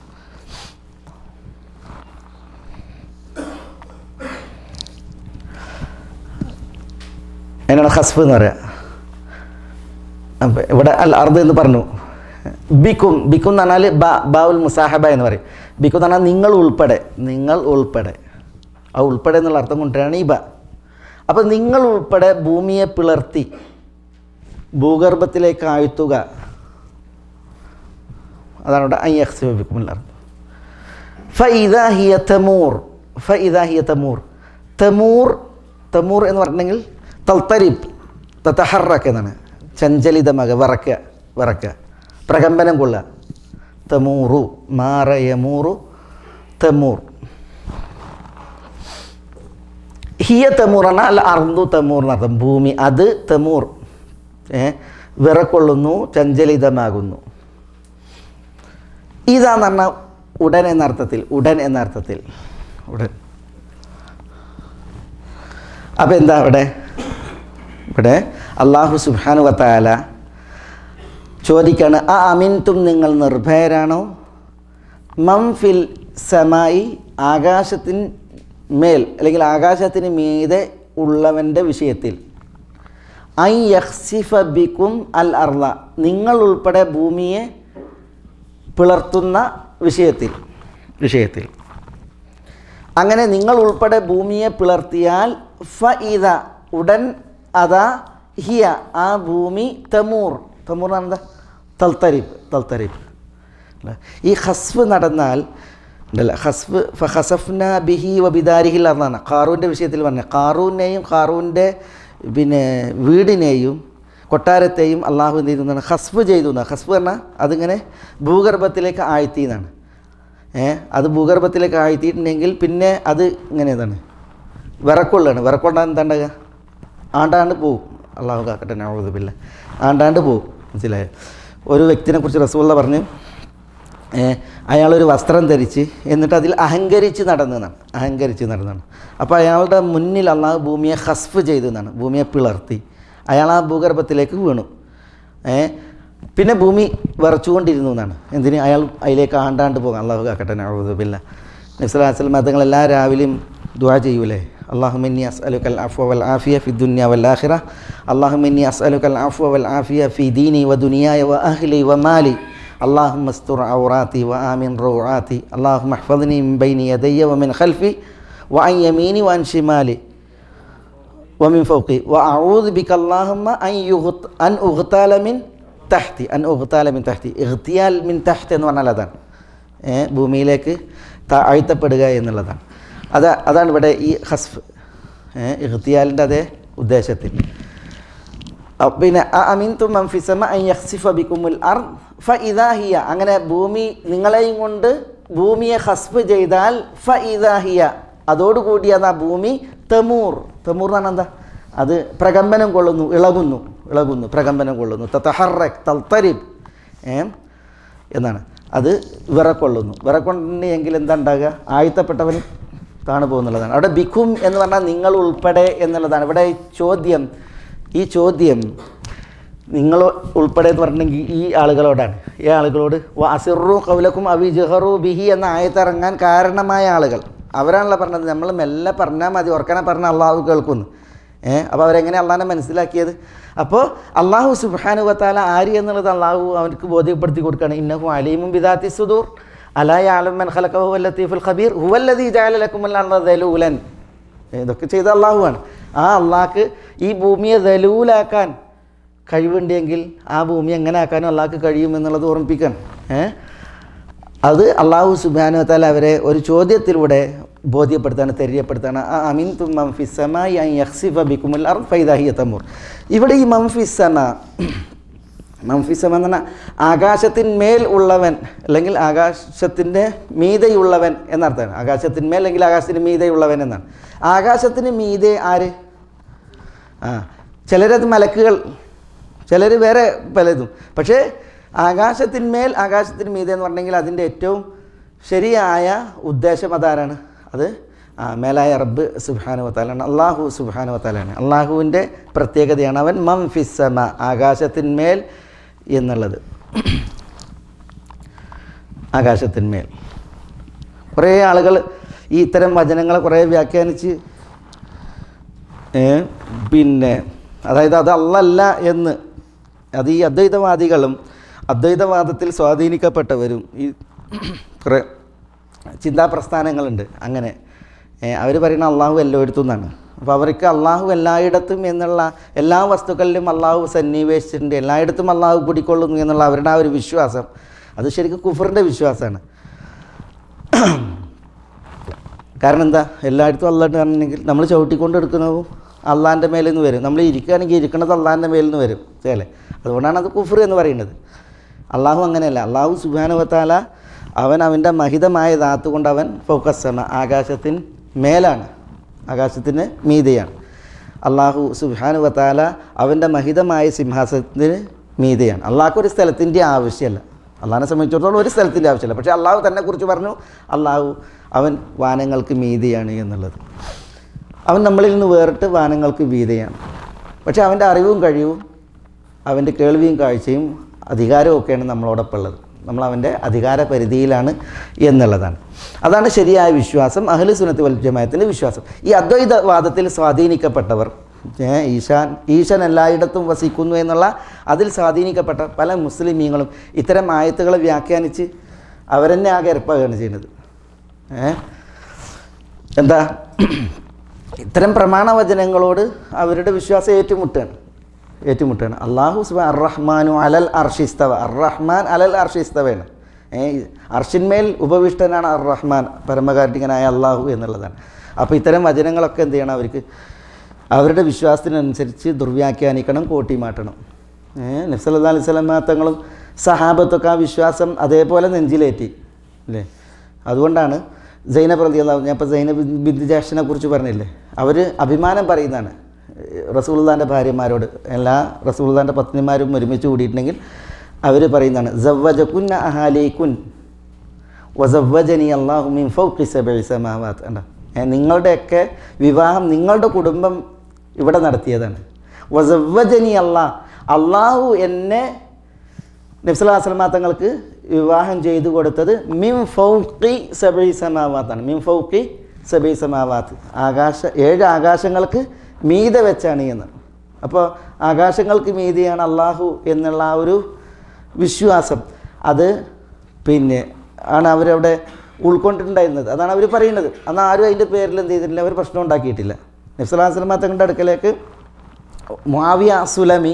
അതിനാണ് ഹസ്ഫ് എന്ന് പറയുക അപ്പം ഇവിടെ അൽ അർദ് എന്ന് പറഞ്ഞു ബിക്കും ബിക്കും എന്ന് പറഞ്ഞാൽ ബ ബാവുൽ മുസാഹബ എന്ന് പറയും ബിക്കും എന്ന് പറഞ്ഞാൽ നിങ്ങൾ ഉൾപ്പെടെ നിങ്ങൾ ഉൾപ്പെടെ ആ ഉൾപ്പെടെ എന്നുള്ള അർത്ഥം കൊണ്ടുവരാണ് ഈ ബ അപ്പം നിങ്ങൾ ഉൾപ്പെടെ ഭൂമിയെ പിളർത്തി ഭൂഗർഭത്തിലേക്ക് ആഴ്ത്തുക അതാണ് ഇവിടെ ഐ എക്സ് ബിക്കുമുള്ള ഫഇദാ ഹിയ തമൂർ ഫഇദാ ഹിയ തമൂർ തമൂർ തമൂർ എന്ന് പറഞ്ഞിട്ടുണ്ടെങ്കിൽ തൽത്തരിബ് തത്തഹറക്ക് എന്നാണ് ചഞ്ചലിതമാകുക വിറക്കുക വിറക്കുക പ്രകമ്പനം കൊള്ളുക തമൂറു മാറയമൂറു തമൂർ ഹിയ തമൂർ എന്നാൽ അല്ല അർന്തു തമൂർ എന്നർത്ഥം ഭൂമി അത് തമൂർ ഏ വിറക്കൊള്ളുന്നു ചഞ്ചലിതമാകുന്നു ഇതാന്ന് പറഞ്ഞാൽ ഉടൻ എന്ന അർത്ഥത്തിൽ ഉടൻ എന്ന അർത്ഥത്തിൽ ഉടൻ അപ്പം എന്താ ഇവിടെ ഇവിടെ അള്ളാഹു സുബാനു വത്താല ചോദിക്കാണ് ആ അമിൻതും നിങ്ങൾ നിർഭയരാണോ മം ഫിൽ സമായി ആകാശത്തിന് മേൽ അല്ലെങ്കിൽ ആകാശത്തിന് മീതെ ഉള്ളവൻ്റെ വിഷയത്തിൽ ഐ യഹ്സിഫ ബിക്കും അൽ അർള നിങ്ങൾ ഉൾപ്പെടെ ഭൂമിയെ പിളർത്തുന്ന വിഷയത്തിൽ വിഷയത്തിൽ അങ്ങനെ നിങ്ങൾ ഉൾപ്പെടെ ഭൂമിയെ പിളർത്തിയാൽ ഫ ഇത ഉടൻ അതാ ഹിയ ആ ഭൂമി തമൂർ തമൂർ എന്താ തൽത്തരിബ് തൽത്തരിബ് അല്ല ഈ ഹസ്ഫ് നടന്നാൽ ഉണ്ടല്ല ഹസ്ഫ് ഫ ഹസഫ്ന ബിഹി വ ബിദാരിഹിൽ എന്നാണ് ഖാറൂൻ്റെ വിഷയത്തിൽ പറഞ്ഞ ഖാറൂനെയും ഖാറൂൻ്റെ പിന്നെ വീടിനെയും കൊട്ടാരത്തെയും അള്ളാഹു എന്ത് ചെയ്തു എന്നാണ് ഹസ്ഫ് ചെയ്തു എന്നാണ് ഹസ്ഫ് പറഞ്ഞാൽ അതിങ്ങനെ ഭൂഗർഭത്തിലേക്ക് ആഴ്ത്തി എന്നാണ് ഏ അത് ഭൂഗർഭത്തിലേക്ക് ആഴ്ത്തിയിട്ടുണ്ടെങ്കിൽ പിന്നെ അത് ഇങ്ങനെ ഇതാണ് വിറക്കൊള്ളാണ് വിറക്കൊണ്ടാൻ എന്താണ്ടാകുക ആണ്ടാണ്ട് പോവും അള്ളാഹു കാക്കട്ടെ നവതുബില്ല ആണ്ടാണ്ട് പോവും മനസ്സിലായോ ഒരു വ്യക്തിനെ കുറിച്ച് റസൂള്ള പറഞ്ഞു ഏ, അയാളൊരു വസ്ത്രം ധരിച്ച് എന്നിട്ട് അതിൽ അഹങ്കരിച്ച് നടന്നതാണ് അഹങ്കരിച്ച് നടന്നതാണ് അപ്പോൾ അയാളുടെ മുന്നിൽ അള്ളാഹു ഭൂമിയെ ഹസ്ഫ് ചെയ്തതാണ് ഭൂമിയെ പിളർത്തി അയാൾ ആ ഭൂഗർഭത്തിലേക്ക് വീണു ഏ പിന്നെ ഭൂമി വിറച്ചുകൊണ്ടിരുന്നു എന്നാണ് എന്തിന് അയാൾ അതിലേക്ക് ആണ്ടാണ്ട് പോകാം അള്ളാഹു കാക്കട്ടെ നവതുബില്ല നബ്സലാസ്ലം മതങ്ങളെല്ലാം രാവിലെയും ദുആ ചെയ്യൂലേ اللهم إني أسألك العفو والعافية في الدنيا والآخرة اللهم إني أسألك العفو والعافية في ديني ودنياي وأهلي ومالي اللهم استر عوراتي وآمن روعاتي اللهم احفظني من بين يدي ومن خلفي وعن يميني وعن شمالي ومن فوقي وأعوذ بك اللهم أن يغط أن أغتال من تحتي أن أغتال من تحتي اغتيال من تحت എന്ന് പറഞ്ഞാൽ അതാണ് ഏ, ഭൂമിയിലേക്ക് താഴ്ത്തപ്പെടുക എന്നുള്ളതാണ് അത് അതാണ് ഇവിടെ ഈ ഹസ്ഫ് ഇഹ്തിയാലിൻ്റെ അതേ ഉദ്ദേശത്തിൽ അഹ് പിന്നെ അമിൻതു മംഫിസമ യഖ്സിഫ ബിക്കുമുൽ അർ ഫ ഇദാഹിയ അങ്ങനെ ഭൂമി നിങ്ങളെയും കൊണ്ട് ഭൂമിയെ ഹസ്ഫ് ചെയ്താൽ ഫ ഇദാഹിയ അതോടുകൂടി അത് ആ ഭൂമി തെമൂർ തെമൂർ എന്ന് പറഞ്ഞാൽ എന്താ അത് പ്രകമ്പനം കൊള്ളുന്നു ഇളകുന്നു ഇളകുന്നു പ്രകമ്പനം കൊള്ളുന്നു തത്തഹറക് തൽത്തരിബ് ഏ എന്നാണ് അത് വിറക്കൊള്ളുന്നു വിറക്കൊണ്ടെങ്കിൽ എന്താ ഉണ്ടാകുക ആഴ്ത്തപ്പെട്ടവൻ താണു പോകുന്നുള്ളതാണ് അവിടെ ബിഖും എന്ന് പറഞ്ഞാൽ നിങ്ങൾ ഉൾപ്പെടെ എന്നുള്ളതാണ് ഇവിടെ ഈ ചോദ്യം ഈ ചോദ്യം നിങ്ങൾ ഉൾപ്പെടെ എന്ന് പറഞ്ഞിട്ടുണ്ടെങ്കിൽ ഈ ആളുകളോടാണ് ഈ ആളുകളോട് അസിറു കൗലക്കും അവി ജഹറു ബിഹി എന്ന ആയത്തിറങ്ങാൻ കാരണമായ ആളുകൾ അവരാണല്ലോ പറഞ്ഞത് നമ്മൾ മെല്ലെ പറഞ്ഞാൽ മതി ഉറക്കനെ പറഞ്ഞാൽ അള്ളാഹു കേൾക്കുന്നു ഏഹ് അപ്പോൾ അവരെങ്ങനെ അള്ളാഹിനെ മനസ്സിലാക്കിയത് അപ്പോൾ അള്ളാഹു സുബാനു വത്താല ആര് എന്നുള്ളത് അള്ളാഹു അവർക്ക് ബോധ്യപ്പെടുത്തി കൊടുക്കുകയാണ് ഇന്നഹു അലീമും ബിദാത്തി സുദൂർ അലായ ആലമൻ ഖലഖഹു ലത്തീഫുൽ ഖബീർ ഹുവല്ലദീ ജഅല ലക്കുമുൽ അർള ദലൂലൻ ഇതൊക്കെ ചെയ്ത അള്ളാഹുവാണ് ആ അള്ളാഹ്ക്ക് ഈ ഭൂമിയെ ദലൂലാക്കാൻ കഴിവുണ്ടെങ്കിൽ ആ ഭൂമി എങ്ങനെ ആക്കാനും അള്ളാഹ്ക്ക് കഴിയും എന്നുള്ളത് ഓർമ്മിപ്പിക്കണം ഏ അത് അള്ളാഹു സുബാനു താല അവരെ ഒരു ചോദ്യത്തിലൂടെ ബോധ്യപ്പെടുത്താണ് തെര്യപ്പെടുത്താണ് ആ അമീൻ തും മംഫിസമായി യഹ്സിഫ ബിക്കുമുൽ അർ ഫൈദാഹിയ തമൂർ ഇവിടെ ഈ മംഫിസമ മംഫിസം എന്ന് പറഞ്ഞാൽ ആകാശത്തിന്മേൽ ഉള്ളവൻ അല്ലെങ്കിൽ ആകാശത്തിൻ്റെ മീതയുള്ളവൻ എന്നർത്ഥമാണ് ആകാശത്തിന്മേൽ അല്ലെങ്കിൽ ആകാശത്തിന് മീതയുള്ളവൻ എന്നാണ് ആകാശത്തിന് മീതെ ആര് ആ ചിലരത് മലക്കുകൾ ചിലർ വേറെ പലതും പക്ഷേ ആകാശത്തിന്മേൽ ആകാശത്തിന് മീതെ എന്ന് പറഞ്ഞെങ്കിൽ അതിൻ്റെ ഏറ്റവും ശരിയായ ഉദ്ദേശം അതാരാണ് അത് ആ മേലായ റബ്ബ് സുബാനുവത്താലാണ് അള്ളാഹു സുബാനുവത്താലാണ് അള്ളാഹുവിൻ്റെ പ്രത്യേകതയാണ് അവൻ മം ഫിസമ ആകാശത്തിന്മേൽ എന്നുള്ളത് ആകാശത്തിന്മേൽ കുറേ ആളുകൾ ഈ ഇത്തരം വചനങ്ങളെ കുറേ വ്യാഖ്യാനിച്ച് ഏ, പിന്നെ അതായത് അത് അല്ലല്ല എന്ന് അത് ഈ അദ്വൈതവാദികളും അദ്വൈതവാദത്തിൽ സ്വാധീനിക്കപ്പെട്ടവരും ഈ കുറേ ചിന്താപ്രസ്ഥാനങ്ങളുണ്ട് അങ്ങനെ അവർ പറയുന്ന അള്ളാഹു എല്ലായിടത്തും എന്നാണ് അപ്പോൾ അവർക്ക് അള്ളാഹു എല്ലായിടത്തും എന്നുള്ള എല്ലാ വസ്തുക്കളിലും അള്ളാഹു സന്നിവേശിച്ചിട്ടുണ്ട് എല്ലായിടത്തും അള്ളാഹു കുടിക്കൊള്ളുന്നു എന്നുള്ള അവരുടെ ആ ഒരു വിശ്വാസം അത് ശരിക്കും കുഫറിൻ്റെ വിശ്വാസമാണ് കാരണം എന്താ എല്ലായിടത്തും അള്ളാഹ് പറഞ്ഞിട്ടുണ്ടെങ്കിൽ നമ്മൾ ചവിട്ടിക്കൊണ്ട് എടുക്കുന്നതും അള്ളാഹിൻ്റെ മേലിൽ നിന്ന് വരും നമ്മൾ ഇരിക്കുകയാണെങ്കിൽ ഇരിക്കുന്നത് അള്ളാഹിൻ്റെ മേലിൽ നിന്ന് വരും അല്ലേ അതുകൊണ്ടാണ് അത് കുഫർ എന്ന് പറയുന്നത് അള്ളാഹു അങ്ങനെയല്ല അള്ളാഹു സുബാനുവത്താല അവൻ അവൻ്റെ മഹിതമായ ധാത്ത് കൊണ്ട് അവൻ ഫൗക്കസമ ആകാശത്തിന് മേലാണ് ആകാശത്തിന് മീതയാണ് അള്ളാഹു സുബാനുവത്താല അവൻ്റെ മഹിതമായ സിംഹാസനത്തിന് മീതയാണ് അള്ളാഹ്ക്ക് ഒരു സ്ഥലത്തിൻ്റെ ആവശ്യമല്ല അള്ളാഹിനെ സംബന്ധിച്ചിടത്തോളം ഒരു സ്ഥലത്തിൻ്റെ ആവശ്യമില്ല പക്ഷേ അള്ളാഹു തന്നെ കുറിച്ച് പറഞ്ഞു അള്ളാഹു അവൻ വാനങ്ങൾക്ക് മീതിയാണ് എന്നുള്ളത് അവൻ നമ്മളിൽ നിന്ന് വേറിട്ട് വാനങ്ങൾക്ക് മീതയാണ് പക്ഷേ അവൻ്റെ അറിവും കഴിവും അവൻ്റെ കേൾവിയും കാഴ്ചയും അധികാരവും ഒക്കെയാണ് നമ്മളോടൊപ്പം ഉള്ളത് നമ്മൾ അവൻ്റെ അധികാര പരിധിയിലാണ് എന്നുള്ളതാണ് അതാണ് ശരിയായ വിശ്വാസം അഹ്ലു സുനത്ത് വൽ ജമായത്തിൻ്റെ വിശ്വാസം ഈ അദ്വൈതവാദത്തിൽ സ്വാധീനിക്കപ്പെട്ടവർ ഏ, ഈശാൻ ഈശൻ എല്ലായിടത്തും വസിക്കുന്നു എന്നുള്ള അതിൽ സ്വാധീനിക്കപ്പെട്ട പല മുസ്ലിമീങ്ങളും ഇത്തരം ആയത്തുകളെ വ്യാഖ്യാനിച്ച് അവരെന്നെ ആകെ ഇറപ്പാകുകയാണ് ചെയ്യുന്നത് ഏ എന്താ ഇത്തരം പ്രമാണവചനങ്ങളോട് അവരുടെ വിശ്വാസം ഏറ്റുമുട്ടുകയാണ് ഏറ്റുമുട്ടുകയാണ് അള്ളാഹു സുബ അറഹ്മാനു അലൽ അർഷിസ്തവ അറഹ്മാൻ അലൽ അർഷിസ്തവയാണ് ഏ അർഷിന്മേൽ ഉപവിഷ്ടനാണ് അർ റഹ്മാൻ പരമകാരുണികനായ അള്ളാഹു എന്നുള്ളതാണ് അപ്പോൾ ഇത്തരം വചനങ്ങളൊക്കെ എന്ത് ചെയ്യണം അവർക്ക് അവരുടെ വിശ്വാസത്തിനനുസരിച്ച് ദുർവ്യാഖ്യാനിക്കണം കൂട്ടിമാറ്റണം ഏഹ് നബ്സല്ലാ അലൈഹി സ്വലം തങ്ങളും സഹാബത്തൊക്കെ ആ വിശ്വാസം അതേപോലെ നെഞ്ചിലേറ്റി അല്ലേ അതുകൊണ്ടാണ് സൈനബ് റതി അള്ളാഹു ഞാൻ ഇപ്പോൾ സൈനബ് ബിന്ദ് ജാഷിനെ കുറിച്ച് പറഞ്ഞില്ലേ അവർ അഭിമാനം പറയുന്നതാണ് റസൂൽദാൻ്റെ ഭാര്യമാരോട് എല്ലാ റസൂൽദാൻ്റെ പത്നിമാരും ഒരുമിച്ച് കൂടിയിട്ടുണ്ടെങ്കിൽ അവർ പറയുന്നതാണ് ജവ്വജക്കുന്ന അഹാലിക്കുൻ വസവ്വജനി അള്ളാഹു മിൻ ഫൗഖി സബഇ സമാവാത്ത് കണ്ടോ ഏ, നിങ്ങളുടെയൊക്കെ വിവാഹം നിങ്ങളുടെ കുടുംബം ഇവിടെ നടത്തിയതാണ് വസവ്വജനി അള്ളാഹ് അള്ളാഹു എന്നെ നബ്സലാസ്ലമാ തങ്ങൾക്ക് വിവാഹം ചെയ്തു കൊടുത്തത് മിം ഫൗക്കി സബൈ സമാവാത്താണ് മിം ഫൗക്കി സബൈ സമാവാത്ത് ആകാശ ഏഴ് ആകാശങ്ങൾക്ക് മീതെ വെച്ചാണ് എന്ന് അപ്പോൾ ആകാശങ്ങൾക്ക് മീതിയാണ് അള്ളാഹു എന്നുള്ള ആ ഒരു വിശ്വാസം അത് പിന്നെ ആണ് അവരവിടെ ഉൾക്കൊണ്ടിട്ടുണ്ടായിരുന്നത് അതാണ് അവർ പറയുന്നത് അന്ന് ആരും അതിൻ്റെ പേരിൽ എന്ത് ചെയ്തിട്ടില്ല അവർ പ്രശ്നം ഉണ്ടാക്കിയിട്ടില്ല നബ്സലാസ്ലമാ തങ്ങളുടെ അടുക്കലേക്ക് മുാവിയ സുലമി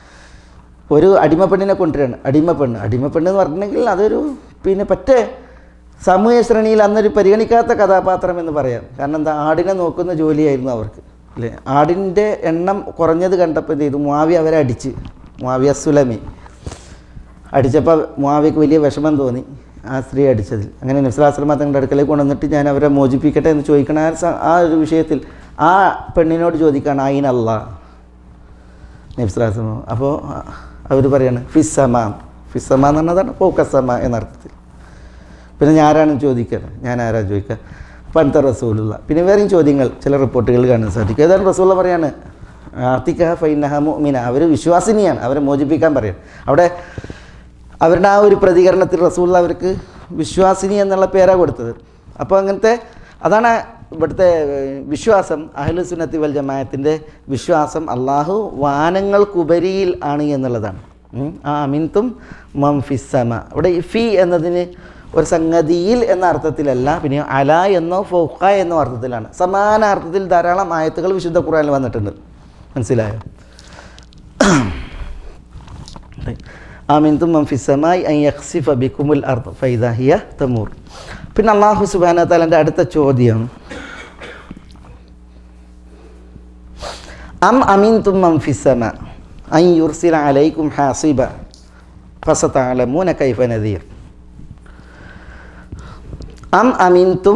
ഒരു അടിമപ്പെണ്ണിനെ കൊണ്ടുവരികയാണ് അടിമപ്പെണ്ണ് അടിമപ്പെണ്ണ് എന്ന് പറഞ്ഞിട്ടുണ്ടെങ്കിൽ അതൊരു പിന്നെ പറ്റേ സാമൂഹ്യ ശ്രേണിയിൽ അന്നൊരു പരിഗണിക്കാത്ത കഥാപാത്രം എന്ന് പറയാം കാരണം എന്താ ആടിനെ നോക്കുന്ന ജോലിയായിരുന്നു അവർക്ക് അല്ലേ ആടിൻ്റെ എണ്ണം കുറഞ്ഞത് കണ്ടപ്പോൾ എന്ത് ചെയ്തു മുവാവി അവരെ അടിച്ച് മുവാവിയ സുലമി അടിച്ചപ്പോൾ മുവാവിക്ക് വലിയ വിഷമം തോന്നി ആ സ്ത്രീ അടിച്ചതിൽ അങ്ങനെ നബ്സലാസ്ലമ തങ്ങളുടെ അടുക്കലേക്ക് കൊണ്ടുവന്നിട്ട് ഞാൻ അവരെ മോചിപ്പിക്കട്ടെ എന്ന് ചോദിക്കണ ആ സ- ആ ഒരു വിഷയത്തിൽ ആ പെണ്ണിനോട് ചോദിക്കുകയാണ് അയിനല്ല നബ്സലാസ്ലമ അപ്പോൾ അവർ പറയാണ് ഫിസ്സമ ഫിസ്സമ എന്ന് പറഞ്ഞതാണ് ഫോക്കസമ എന്നർത്ഥത്തിൽ പിന്നെ ഞാൻ ആരാണ് ചോദിക്കുന്നത് ഞാൻ ആരാ ചോദിക്കുക പണ്ടത്തെ റസൂലുള്ള പിന്നെ വേറെയും ചോദ്യങ്ങൾ ചില റിപ്പോർട്ടുകൾ കാണാൻ സാധിക്കും ഏതാണ് റസൂള്ള പറയാണ് ആർത്തിക ഫൈനഹ മുഅ്മിന അവർ വിശ്വാസിനിയാണ് അവരെ മോചിപ്പിക്കാൻ പറയും അവിടെ അവരുടെ ആ ഒരു പ്രതികരണത്തിൽ റസൂള്ള അവർക്ക് വിശ്വാസിനി എന്നുള്ള പേരാണ് കൊടുത്തത് അപ്പോൾ അങ്ങനത്തെ അതാണ് ഇവിടുത്തെ ഏഹ്, വിശ്വാസം അഹ്ലു സുന്നത്തി വൽ ജമായത്തിൻ്റെ വിശ്വാസം അള്ളാഹു വാനങ്ങൾക്കുപരിയിൽ ആണ് എന്നുള്ളതാണ് ഉം. ആ അമിൻതും മം ഫിസ്സമ ഇവിടെ ഈ ഫി എന്നതിന് ഒരു സംഗതിയിൽ എന്ന അർത്ഥത്തിലല്ല പിന്നെ അല എന്നോ ഫൗഖ എന്നോ അർത്ഥത്തിലാണ് സമാന അർത്ഥത്തിൽ ധാരാളം ആയത്തുകൾ വിശുദ്ധ ഖുറാനിൽ വന്നിട്ടുണ്ട് മനസ്സിലായോ ആമിൻതും മം ഫിസ്സമായി അൻ യഖ്സിഫ ബിക്കുമുൽ അർദ് ഫൈദാ ഹിയ തമൂർ പിന്നെ അള്ളാഹു സുബ്ഹാനഹു തആലയുടെ അടുത്ത ചോദ്യം അം അമീൻതും മം ഫിസ്സമ അൻ യുർസില അലൈക്കും ഹാസിബ ഫസതഅലമൂന കൈഫ നദീർ അം അമീൻതും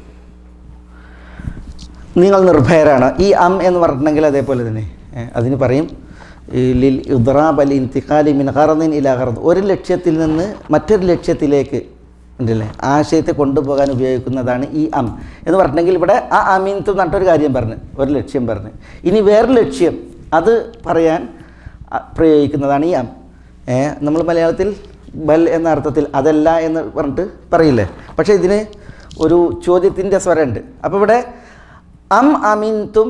നിങ്ങൾ നിർഭയരാണ് ഈ അം എന്ന് പറഞ്ഞിട്ടുണ്ടെങ്കിൽ അതേപോലെ തന്നെ ഏ, അതിന് പറയും ഈ ലിൽ ഇദ്റാബ് അൽ ഇന്തിഖാലി മിൻ ഖറദിൻ ഇലാ ഖറദ് ഒരു ലക്ഷ്യത്തിൽ നിന്ന് മറ്റൊരു ലക്ഷ്യത്തിലേക്ക് ഉണ്ടല്ലേ ആശയത്തെ കൊണ്ടുപോകാൻ ഉപയോഗിക്കുന്നതാണ് ഈ അം എന്ന് പറഞ്ഞിട്ടുണ്ടെങ്കിൽ ഇവിടെ ആ അമീൻത്തും നട്ടൊരു കാര്യം പറഞ്ഞ് ഒരു ലക്ഷ്യം പറഞ്ഞ് ഇനി വേറൊരു ലക്ഷ്യം അത് പറയാൻ അ, പ്രയോഗിക്കുന്നതാണ് ഈ അം ഏ, നമ്മൾ മലയാളത്തിൽ ബൽ എന്ന അർത്ഥത്തിൽ അതല്ല എന്ന് പറഞ്ഞിട്ട് പറയില്ലേ പക്ഷേ ഇതിന് ഒരു ചോദ്യത്തിൻ്റെ സ്വരമുണ്ട് അപ്പോൾ ഇവിടെ അം അമിൻതും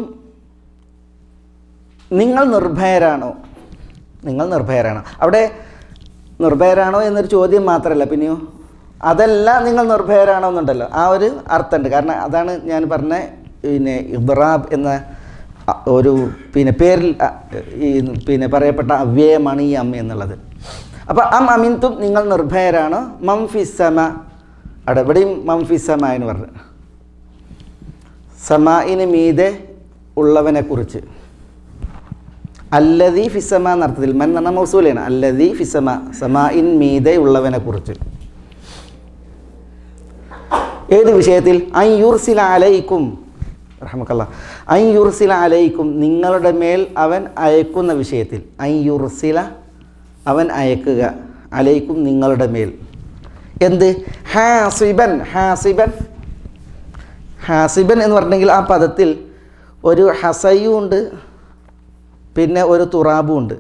നിങ്ങൾ നിർഭയരാണോ നിങ്ങൾ നിർഭയരാണോ അവിടെ നിർഭയരാണോ എന്നൊരു ചോദ്യം മാത്രമല്ല പിന്നെയോ അതല്ല നിങ്ങൾ നിർഭയരാണോ എന്നുണ്ടല്ലോ ആ ഒരു അർത്ഥമുണ്ട് കാരണം അതാണ് ഞാൻ പറഞ്ഞ പിന്നെ ഇബ്രാബ് എന്ന അ- ഒരു പിന്നെ പേരിൽ അ- ഈ പിന്നെ പറയപ്പെട്ട അവ്യയമാണ് ഈ അമ്മ എന്നുള്ളത് അപ്പോൾ അം അമിൻതും നിങ്ങൾ നിർഭയരാണോ മംഫിസമ അവിടെ ഇവിടെയും മംഫിസമ എന്ന് പറഞ്ഞു സമായിന് മീതെ ഉള്ളവനെ കുറിച്ച് അല്ലതി ഫിസമ എന്ന അർത്ഥത്തിൽ മൻ എന്ന മൗസൂലാണ് അല്ലതി ഫിസമ സമായിൻ മീതെ ഉള്ളവനെ കുറിച്ച് ഏത് വിഷയത്തിൽ ഐ യുർസില അലൈക്കും റഹ്മക്കല്ല ഐ യുർസില അലൈക്കും നിങ്ങളുടെ മേൽ അവൻ അയക്കുന്ന വിഷയത്തിൽ ഐ യുർസില അവൻ അയക്കുക അലൈക്കും നിങ്ങളുടെ മേൽ എന്ത് ഹാസിബൻ ഹാസിബൻ ഹാസിബൻ എന്ന് പറഞ്ഞെങ്കിൽ ആ പദത്തിൽ ഒരു ഹസയും ഉണ്ട് പിന്നെ ഒരു തുറാബും ഉണ്ട്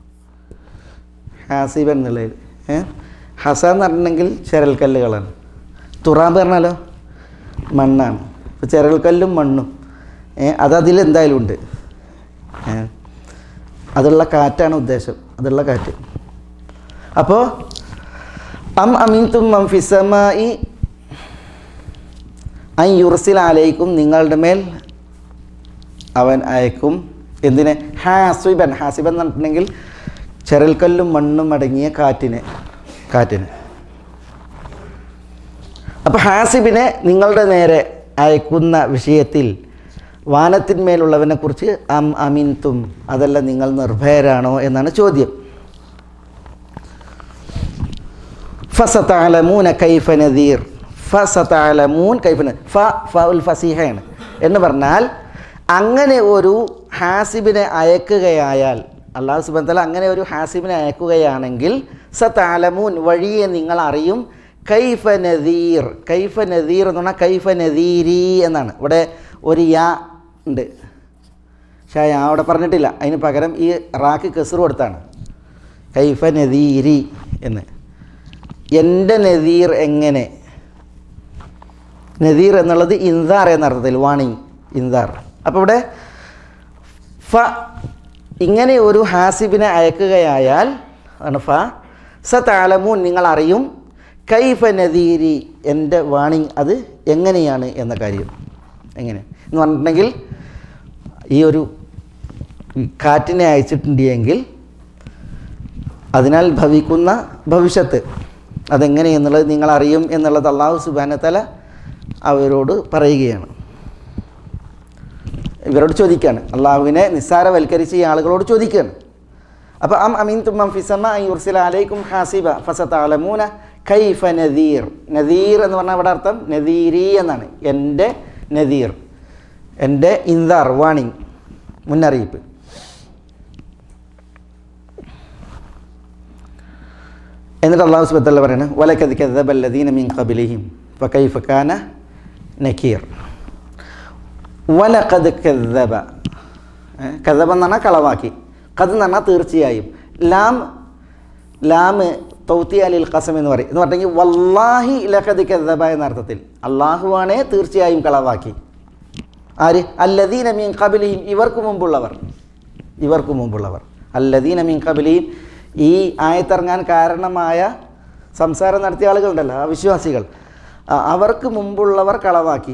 ഹാസിബൻ എന്നുള്ളതിൽ ഏ ഹസ എന്ന് പറഞ്ഞിട്ടുണ്ടെങ്കിൽ ചിരൽക്കല്ലുകളാണ് തുറാബ് പറഞ്ഞാലോ മണ്ണാണ് ഇപ്പോൾ ചിരൽക്കല്ലും മണ്ണും ഏ അതതിൽ എന്തായാലും ഉണ്ട് ഏ അതുള്ള കാറ്റാണ് ഉദ്ദേശം അതുള്ള കാറ്റ് അപ്പോൾ അം അമീൻതും മം ഫിസമായി അൻ യുർസിൽ അലൈക്കും നിങ്ങളുടെ മേൽ അവൻ അയക്കും എന്തിനെ ഹാസിബൻ ഹാസിബൻ എന്ന് പറഞ്ഞിട്ടുണ്ടെങ്കിൽ ചെറൽക്കല്ലും മണ്ണും അടങ്ങിയ കാറ്റിനെ കാറ്റിന് അപ്പോൾ ഹാസിബിനെ നിങ്ങളുടെ നേരെ അയക്കുന്ന വിഷയത്തിൽ വാനത്തിന്മേലുള്ളവനെ കുറിച്ച് അം അമിൻതും അതല്ല നിങ്ങൾ നിർഭയരാണോ എന്നാണ് ചോദ്യം ഫസതഅലമൂന കൈഫ നദീർ ഫസതഅലമൂൻ കൈഫ ന- ഫ ഫഉൽ ഫസീഹയാണ് എന്ന് പറഞ്ഞാൽ അങ്ങനെ ഒരു ഹാസിബിനെ അയക്കുകയായാൽ അള്ളാഹു സുബൻ തല അങ്ങനെ ഒരു ഹാസിബിനെ അയക്കുകയാണെങ്കിൽ സതാലമൂൻ വഴിയെ നിങ്ങൾ അറിയും കൈഫ നദീർ കൈഫ നദീർ എന്ന് പറഞ്ഞാൽ കൈഫ നദീരി എന്നാണ് ഇവിടെ ഒരു യാ ഉണ്ട് പക്ഷേ ഞാൻ അവിടെ പറഞ്ഞിട്ടില്ല അതിന് പകരം ഈ റാക്ക് കെസർ കൊടുത്താണ് കൈഫ നദീരി എന്ന് എൻ്റെ നദീർ എങ്ങനെ നദീർ എന്നുള്ളത് ഇൻദാർ എന്ന അർത്ഥത്തിൽ വാണിംഗ് ഇൻദാർ അപ്പോൾ ഇവിടെ ഫ ഇങ്ങനെ ഒരു ഹാസിബിനെ അയക്കുകയായാൽ ആണ് ഫ സ താലമൂൻ നിങ്ങൾ അറിയും കൈഫ നദീരി എൻ്റെ വാണിംഗ് അത് എങ്ങനെയാണ് എന്ന കാര്യം എങ്ങനെ എന്ന് പറഞ്ഞിട്ടുണ്ടെങ്കിൽ ഈ ഒരു കാറ്റിനെ അയച്ചിട്ടുണ്ടെങ്കിൽ അതിനാൽ ഭവിക്കുന്ന ഭവിഷ്യത്ത് അതെങ്ങനെയെന്നുള്ളത് നിങ്ങൾ അറിയും എന്നുള്ളത് അള്ളാഹു സുബാനത്തല അവരോട് പറയുകയാണ് ഇവരോട് ചോദിക്കുകയാണ് അള്ളാഹുവിനെ നിസ്സാരവൽക്കരിച്ച് ഈ ആളുകളോട് ചോദിക്കുകയാണ് അപ്പോൾ അം അമീൻ തുമ്മം ഫിസമ യുർസില അലൈക്കും ഹാസിബ ഫസത്താലമൂന കൈഫ നദീർ നദീർ എന്ന് പറഞ്ഞാൽ ഇവിടെ അർത്ഥം നദീരി എന്നാണ് എൻ്റെ നദീർ എൻ്റെ ഇൻദാർ വാണിംഗ് മുന്നറിയിപ്പ് എന്നിട്ട് അള്ളാഹു സുബത്തല്ല പറയുന്നത് വലക്കത് കദബല്ലദീന മീൻ ഖബിലിഹിം ഫകൈഫ കാന നക്കീർ വലക്കത് കദബ കദബ എന്ന് പറഞ്ഞാൽ കളവാക്കി കത് എന്ന് പറഞ്ഞാൽ തീർച്ചയായും ലാം ലാം തൗത്തി അലിൽ ഖസം എന്ന് പറയും എന്ന് പറഞ്ഞെങ്കിൽ വല്ലാഹി ലഖദ് കദബ എന്ന അർത്ഥത്തിൽ അള്ളാഹുവാണേ തീർച്ചയായും കളവാക്കി ആര് അല്ലദീന മീൻ കബിലിയും ഇവർക്ക് മുമ്പുള്ളവർ ഇവർക്ക് മുമ്പുള്ളവർ അല്ലദീന മീൻ കബിലിയും ഈ ആയത്തിറങ്ങാൻ കാരണമായ സംസാരം നടത്തിയ ആളുകളുണ്ടല്ലോ ആ വിശ്വാസികൾ ആ, അവർക്ക് മുമ്പുള്ളവർ കളവാക്കി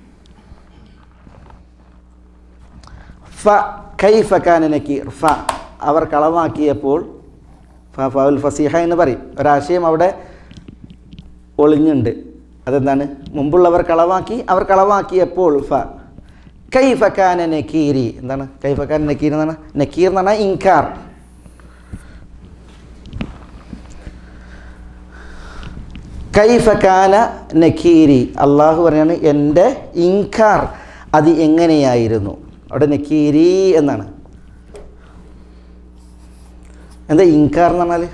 ഫ കൈഫ കാന നക്കീർ ഫ അവർ കളവാക്കിയപ്പോൾ ഫ ഫൗൽ ഫസീഹ എന്ന് പറയും ഒരാശയം അവിടെ ഒളിഞ്ഞുണ്ട് അതെന്താണ് മുമ്പുള്ളവർ കളവാക്കി അവർ കളവാക്കിയപ്പോൾ ഫ കൈഫ കാന നക്കീരി എന്താണ് കൈഫ കാന നക്കീർ എന്നാണ് നക്കീർ എന്ന് പറഞ്ഞാൽ ഇൻകാർ കൈഫ കാന നക്കീരി അള്ളാഹു പറയാണ് എൻ്റെ ഇൻകാർ അത് എങ്ങനെയായിരുന്നു അവിടെ നക്കീരി എന്നാണ് എന്താ ഇൻകാർ എന്ന് പറഞ്ഞാൽ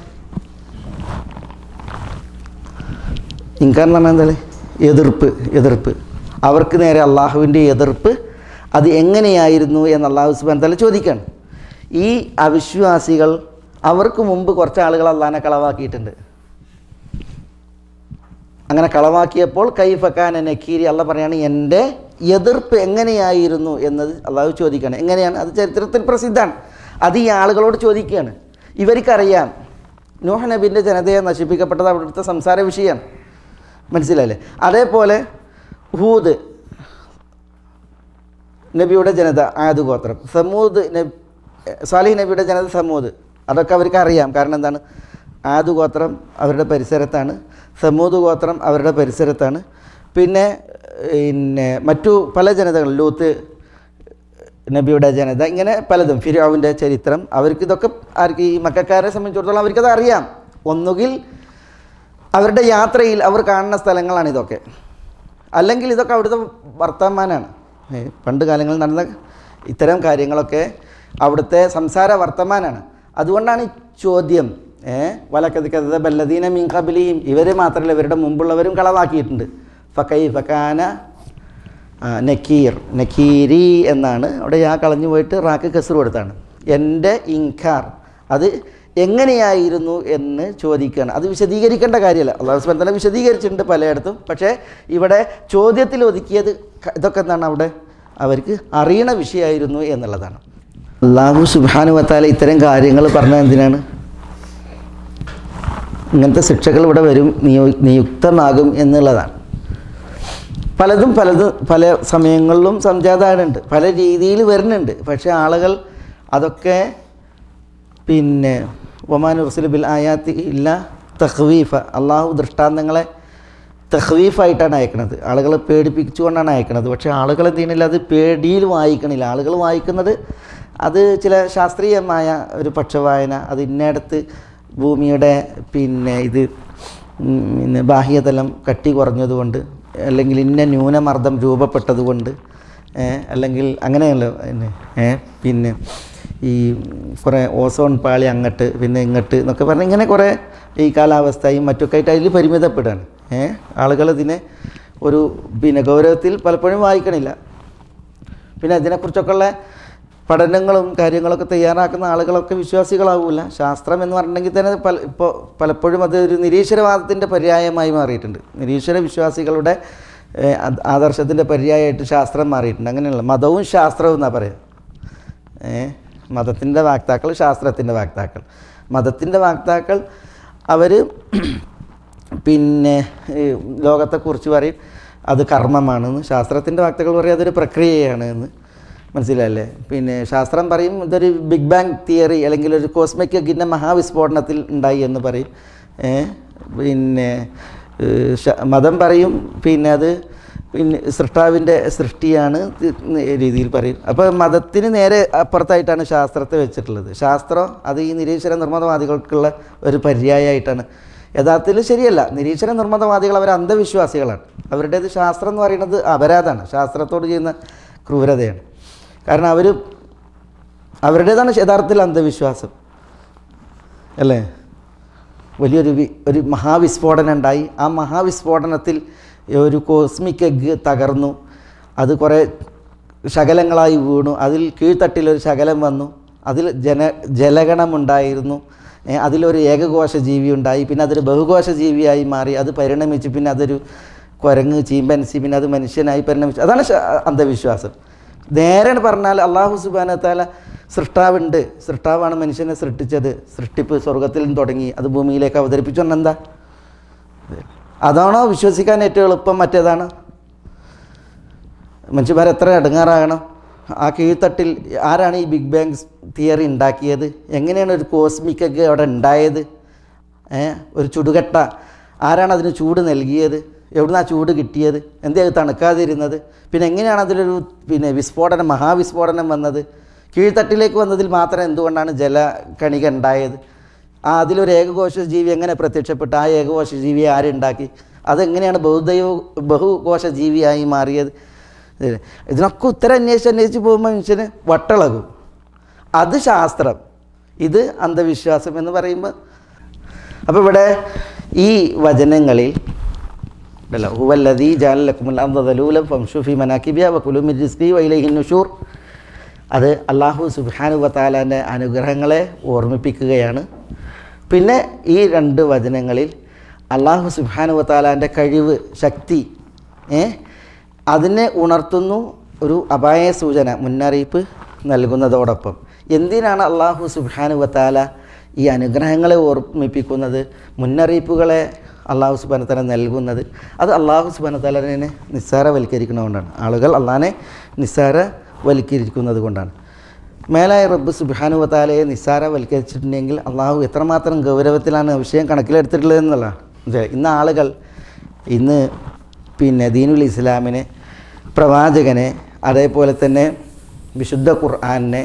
ഇൻകാർ എന്ന് പറഞ്ഞാൽ എന്താണ് എതിർപ്പ് എതിർപ്പ് അവർക്ക് നേരെ അള്ളാഹുവിൻ്റെ എതിർപ്പ് അത് എങ്ങനെയായിരുന്നു എന്ന് അള്ളാഹു സുബാൻ തല ചോദിക്കുകയാണ് ഈ അവിശ്വാസികൾ അവർക്ക് മുമ്പ് കുറച്ച് ആളുകൾ അള്ളാഹിനെ കളവാക്കിയിട്ടുണ്ട് അങ്ങനെ കളവാക്കിയപ്പോൾ കൈഫക്കാൻ നക്കീരി അല്ല പറയാണ് എൻ്റെ എതിർപ്പ് എങ്ങനെയായിരുന്നു എന്നത് അള്ളാഹു ചോദിക്കുകയാണ് എങ്ങനെയാണ് അത് ചരിത്രത്തിൽ പ്രസിദ്ധമാണ് അത് ഈ ആളുകളോട് ചോദിക്കുകയാണ് ഇവർക്കറിയാം നൂഹ് നബിൻ്റെ ജനതയെ നശിപ്പിക്കപ്പെട്ടത് അവിടുത്തെ സംസാര വിഷയമാണ് മനസ്സിലായില്ലേ അതേപോലെ ഹൂദ് നബിയുടെ ജനത ആദ് ഗോത്രം സമൂദ് നബി സാലിഹ് നബിയുടെ ജനത സമൂദ് അതൊക്കെ അവർക്ക് അറിയാം കാരണം എന്താണ് ആദ് ഗോത്രം അവരുടെ പരിസരത്താണ് സമൂദ് ഗോത്രം അവരുടെ പരിസരത്താണ് പിന്നെ പിന്നെ മറ്റു പല ജനതകൾ ലൂത്ത് നബിയുടെ ജനത ഇങ്ങനെ പലതും ഫിരാവിൻ്റെ ചരിത്രം അവർക്ക് ഇതൊക്കെ ആർക്ക് ഈ മക്കാരെ സംബന്ധിച്ചിടത്തോളം അവർക്കത് അറിയാം ഒന്നുകിൽ അവരുടെ യാത്രയിൽ അവർ കാണുന്ന സ്ഥലങ്ങളാണ് ഇതൊക്കെ അല്ലെങ്കിൽ ഇതൊക്കെ അവിടുത്തെ വർത്തമാനാണ് ഏ, പണ്ട് കാലങ്ങളിൽ നടന്ന ഇത്തരം കാര്യങ്ങളൊക്കെ അവിടുത്തെ സംസാര വർത്തമാനാണ് അതുകൊണ്ടാണ് ഈ ചോദ്യം ഏ വലക്കത് കഥ ബല്ലദീന മീൻ കബിലിയും ഇവർ മാത്രമല്ല ഇവരുടെ മുമ്പുള്ളവരും കളവാക്കിയിട്ടുണ്ട് ഫക്കൈ ഫക്കാന ആ, നക്കീർ നക്കീരി എന്നാണ് അവിടെ ആ കളഞ്ഞു പോയിട്ട് റാക്ക് കസർ കൊടുത്താണ് എൻ്റെ ഇൻഖാർ അത് എങ്ങനെയായിരുന്നു എന്ന് ചോദിക്കുകയാണ് അത് വിശദീകരിക്കേണ്ട കാര്യമല്ല അള്ളാഹു സുബ്ഹാനഹു വ തആല വിശദീകരിച്ചിട്ടുണ്ട് പലയിടത്തും പക്ഷേ ഇവിടെ ചോദ്യത്തിൽ ഒതുക്കിയത് ക- ഇതൊക്കെ എന്താണ് അവിടെ അവർക്ക് അറിയണ വിഷയമായിരുന്നു എന്നുള്ളതാണ് അള്ളാഹു സുബാനു വത്താല ഇത്തരം കാര്യങ്ങൾ പറഞ്ഞത് എന്തിനാണ് ഇങ്ങനത്തെ ശിക്ഷകൾ ഇവിടെ വരും നിയോ നിയുക്തമാകും എന്നുള്ളതാണ് പലതും പലതും പല സമയങ്ങളിലും സംജാതമായിട്ടുണ്ട് പല രീതിയിൽ വരുന്നുണ്ട് പക്ഷേ ആളുകൾ അതൊക്കെ പിന്നെ ഒമാൻ റസുൽ ബിൽ ആയാത്തി ഇല്ല തഹ്വീഫ അള്ളാഹു ദൃഷ്ടാന്തങ്ങളെ തഹ്വീഫായിട്ടാണ് അയക്കണത് ആളുകളെ പേടിപ്പിച്ചുകൊണ്ടാണ് അയക്കണത് പക്ഷേ ആളുകൾ എന്ത് ചെയ്യണില്ല അത് പേടിയിൽ വായിക്കണില്ല ആളുകൾ വായിക്കുന്നത് അത് ചില ശാസ്ത്രീയമായ ഒരു പക്ഷവായന അത് ഇന്നയിടത്ത് ഭൂമിയുടെ പിന്നെ ഇത് ഉം, പിന്നെ ബാഹ്യതലം കട്ടി കുറഞ്ഞതുകൊണ്ട് അല്ലെങ്കിൽ ഇന്ന ന്യൂനമർദ്ദം രൂപപ്പെട്ടതുകൊണ്ട് ഏ, അല്ലെങ്കിൽ അങ്ങനെയല്ലോ പിന്നെ ഏ, പിന്നെ ഈ കുറേ ഓസോൺ പാളി അങ്ങോട്ട് പിന്നെ ഇങ്ങോട്ട് എന്നൊക്കെ പറഞ്ഞ് ഇങ്ങനെ കുറേ ഈ കാലാവസ്ഥയും മറ്റൊക്കെ ആയിട്ട് അതിൽ പരിമിതപ്പെടുകയാണ് ഏ ആളുകൾ ഇതിനെ ഒരു പിന്നെ ഗൗരവത്തിൽ പലപ്പോഴും വായിക്കണില്ല പിന്നെ അതിനെക്കുറിച്ചൊക്കെയുള്ള പഠനങ്ങളും കാര്യങ്ങളൊക്കെ തയ്യാറാക്കുന്ന ആളുകളൊക്കെ വിശ്വാസികളാവില്ല ശാസ്ത്രം എന്ന് പറഞ്ഞിട്ടുണ്ടെങ്കിൽ തന്നെ പല ഇപ്പോൾ പലപ്പോഴും അത് ഒരു നിരീശ്വരവാദത്തിൻ്റെ പര്യായമായി മാറിയിട്ടുണ്ട് നിരീശ്വര വിശ്വാസികളുടെ ഏഹ്, അത് ആദർശത്തിൻ്റെ പര്യായമായിട്ട് ശാസ്ത്രം മാറിയിട്ടുണ്ട് അങ്ങനെയുള്ള മതവും ശാസ്ത്രവും എന്നാണ് പറയുക ഏ മതത്തിൻ്റെ വാക്താക്കൾ ശാസ്ത്രത്തിൻ്റെ വാക്താക്കൾ മതത്തിൻ്റെ വാക്താക്കൾ അവർ പിന്നെ ഈ ലോകത്തെക്കുറിച്ച് പറയും അത് കർമ്മമാണെന്ന് ശാസ്ത്രത്തിൻ്റെ വാക്താക്കൾ പറയും അതൊരു പ്രക്രിയയാണ് എന്ന് മനസ്സിലായല്ലേ പിന്നെ ശാസ്ത്രം പറയും ഇതൊരു ബിഗ് ബാങ് തിയറി അല്ലെങ്കിൽ ഒരു കോസ്മിക് ഗിന്ന മഹാവിസ്ഫോടനത്തിൽ ഉണ്ടായി എന്ന് പറയും ഏ പിന്നെ ഏഹ്, ശ- മതം പറയും പിന്നെ അത് പിന്നെ സൃഷ്ടാവിൻ്റെ സൃഷ്ടിയാണ് ഇത് രീതിയിൽ പറയും അപ്പോൾ മതത്തിന് നേരെ അപ്പുറത്തായിട്ടാണ് ശാസ്ത്രത്തെ വെച്ചിട്ടുള്ളത് ശാസ്ത്രം അത് ഈ നിരീശ്വര നിർമ്മതവാദികൾക്കുള്ള ഒരു പര്യായമായിട്ടാണ് യഥാർത്ഥത്തിൽ ശരിയല്ല നിരീശ്വര നിർമ്മതവാദികൾ അവർ അന്ധവിശ്വാസികളാണ് അവരുടേത് ശാസ്ത്രം എന്ന് പറയുന്നത് അപരാധമാണ് ശാസ്ത്രത്തോട് ചെയ്യുന്ന ക്രൂരതയാണ് കാരണം അവർ അവരുടേതാണ് യഥാർത്ഥത്തിൽ അന്ധവിശ്വാസം അല്ലേ വലിയൊരു വി ഒരു മഹാവിസ്ഫോടനം ഉണ്ടായി ആ മഹാവിസ്ഫോടനത്തിൽ ഒരു കോസ്മിക് എഗ് തകർന്നു അത് കുറേ ശകലങ്ങളായി വീണു അതിൽ കീഴ്ത്തട്ടിലൊരു ശകലം വന്നു അതിൽ ജന ജലഗണമുണ്ടായിരുന്നു ഏ, അതിലൊരു ഏകകോശ ജീവി ഉണ്ടായി പിന്നെ അതൊരു ബഹുകോശ ജീവിയായി മാറി അത് പരിണമിച്ചു പിന്നെ അതൊരു കുരങ്ങ് ചീമ്പൻസി പിന്നെ അത് മനുഷ്യനായി പരിണമിച്ചു അതാണ് ശ- അന്ധവിശ്വാസം നേരെ പറഞ്ഞാൽ അള്ളാഹു സുബാനത്താല സൃഷ്ടാവുണ്ട് സൃഷ്ടാവാണ് മനുഷ്യനെ സൃഷ്ടിച്ചത് സൃഷ്ടിപ്പ് സ്വർഗത്തിൽ നിന്ന് തുടങ്ങി അത് ഭൂമിയിലേക്ക് അവതരിപ്പിച്ചുകൊണ്ട് എന്താ അതാണോ വിശ്വസിക്കാൻ ഏറ്റവും എളുപ്പം മറ്റേതാണ് മനുഷ്യന്മാർ എത്ര അടുങ്ങാറാകണം ആ കീഴ്ത്തട്ടിൽ ആരാണ് ഈ ബിഗ് ബാങ് തിയറി ഉണ്ടാക്കിയത് എങ്ങനെയാണ് ഒരു കോസ്മിക് ഒക്കെ അവിടെ ഉണ്ടായത് ഏ ഒരു ചുടുകട്ട ആരാണ് അതിന് ചൂട് നൽകിയത് എവിടുന്ന് ആ ചൂട് കിട്ടിയത് എന്തേ അത് തണുക്കാതിരുന്നത് പിന്നെ എങ്ങനെയാണ് അതിലൊരു പിന്നെ വിസ്ഫോടനം മഹാവിസ്ഫോടനം വന്നത് കീഴ്ത്തട്ടിലേക്ക് വന്നതിൽ മാത്രം എന്തുകൊണ്ടാണ് ജലകണിക ഉണ്ടായത് ആ അതിലൊരു ഏകകോശ ജീവി എങ്ങനെ പ്രത്യക്ഷപ്പെട്ടു ആ ഏകകോശ ജീവിയെ ആരുണ്ടാക്കി അതെങ്ങനെയാണ് ബഹുദൈവ ബഹുകോശ ജീവിയായി മാറിയത് ഇത് ഇതിനൊക്കെ ഉത്തരം അന്വേഷിച്ച് അന്വേഷിച്ച് പോകുമ്പോൾ മനുഷ്യന് വട്ടളകും അത് ശാസ്ത്രം ഇത് അന്ധവിശ്വാസം എന്ന് പറയുമ്പോൾ അപ്പോൾ ഇവിടെ ഈ വചനങ്ങളിൽ ഉണ്ടല്ലോ ഹുവല്ലദീ ജാലലക്കുമുൽ അർദ്ദലൂലം ഫംഷുഫി മനാക്കിബിയ വകുലുമിർ റിസ്കി വൈലഹിൻ നുഷൂർ അത് അള്ളാഹു സുബ്ഹാനു വതാലാൻ്റെ അനുഗ്രഹങ്ങളെ ഓർമ്മിപ്പിക്കുകയാണ് പിന്നെ ഈ രണ്ട് വചനങ്ങളിൽ അള്ളാഹു സുബ്ഹാനു വതാലാൻ്റെ കഴിവ് ശക്തി ഏ അതിനെ ഉണർത്തുന്നു ഒരു അപായ സൂചന മുന്നറിയിപ്പ് നൽകുന്നതോടൊപ്പം എന്തിനാണ് അള്ളാഹു സുബ്ഹാനു വതാല ഈ അനുഗ്രഹങ്ങളെ ഓർമ്മിപ്പിക്കുന്നത് മുന്നറിയിപ്പുകളെ അള്ളാഹു സുബാനത്തല നൽകുന്നത് അത് അള്ളാഹു സുബാനത്തലനെ നിസ്സാരവൽക്കരിക്കുന്നതുകൊണ്ടാണ് ആളുകൾ അള്ളാഹിനെ നിസ്സാരവൽക്കരിക്കുന്നത് കൊണ്ടാണ് മേലായ റബ്ബ് സുബാനു വത്താലയെ നിസ്സാരവൽക്കരിച്ചിട്ടുണ്ടെങ്കിൽ അള്ളാഹു എത്രമാത്രം ഗൗരവത്തിലാണ് വിഷയം കണക്കിലെടുത്തിട്ടുള്ളത് എന്നുള്ളതാണ് മനസ്സിലായോ? ഇന്ന് ആളുകൾ ഇന്ന് പിന്നെ ദീനുൽ ഇസ്ലാമിനെ പ്രവാചകനെ അതേപോലെ തന്നെ വിശുദ്ധ ഖുർആാനിനെ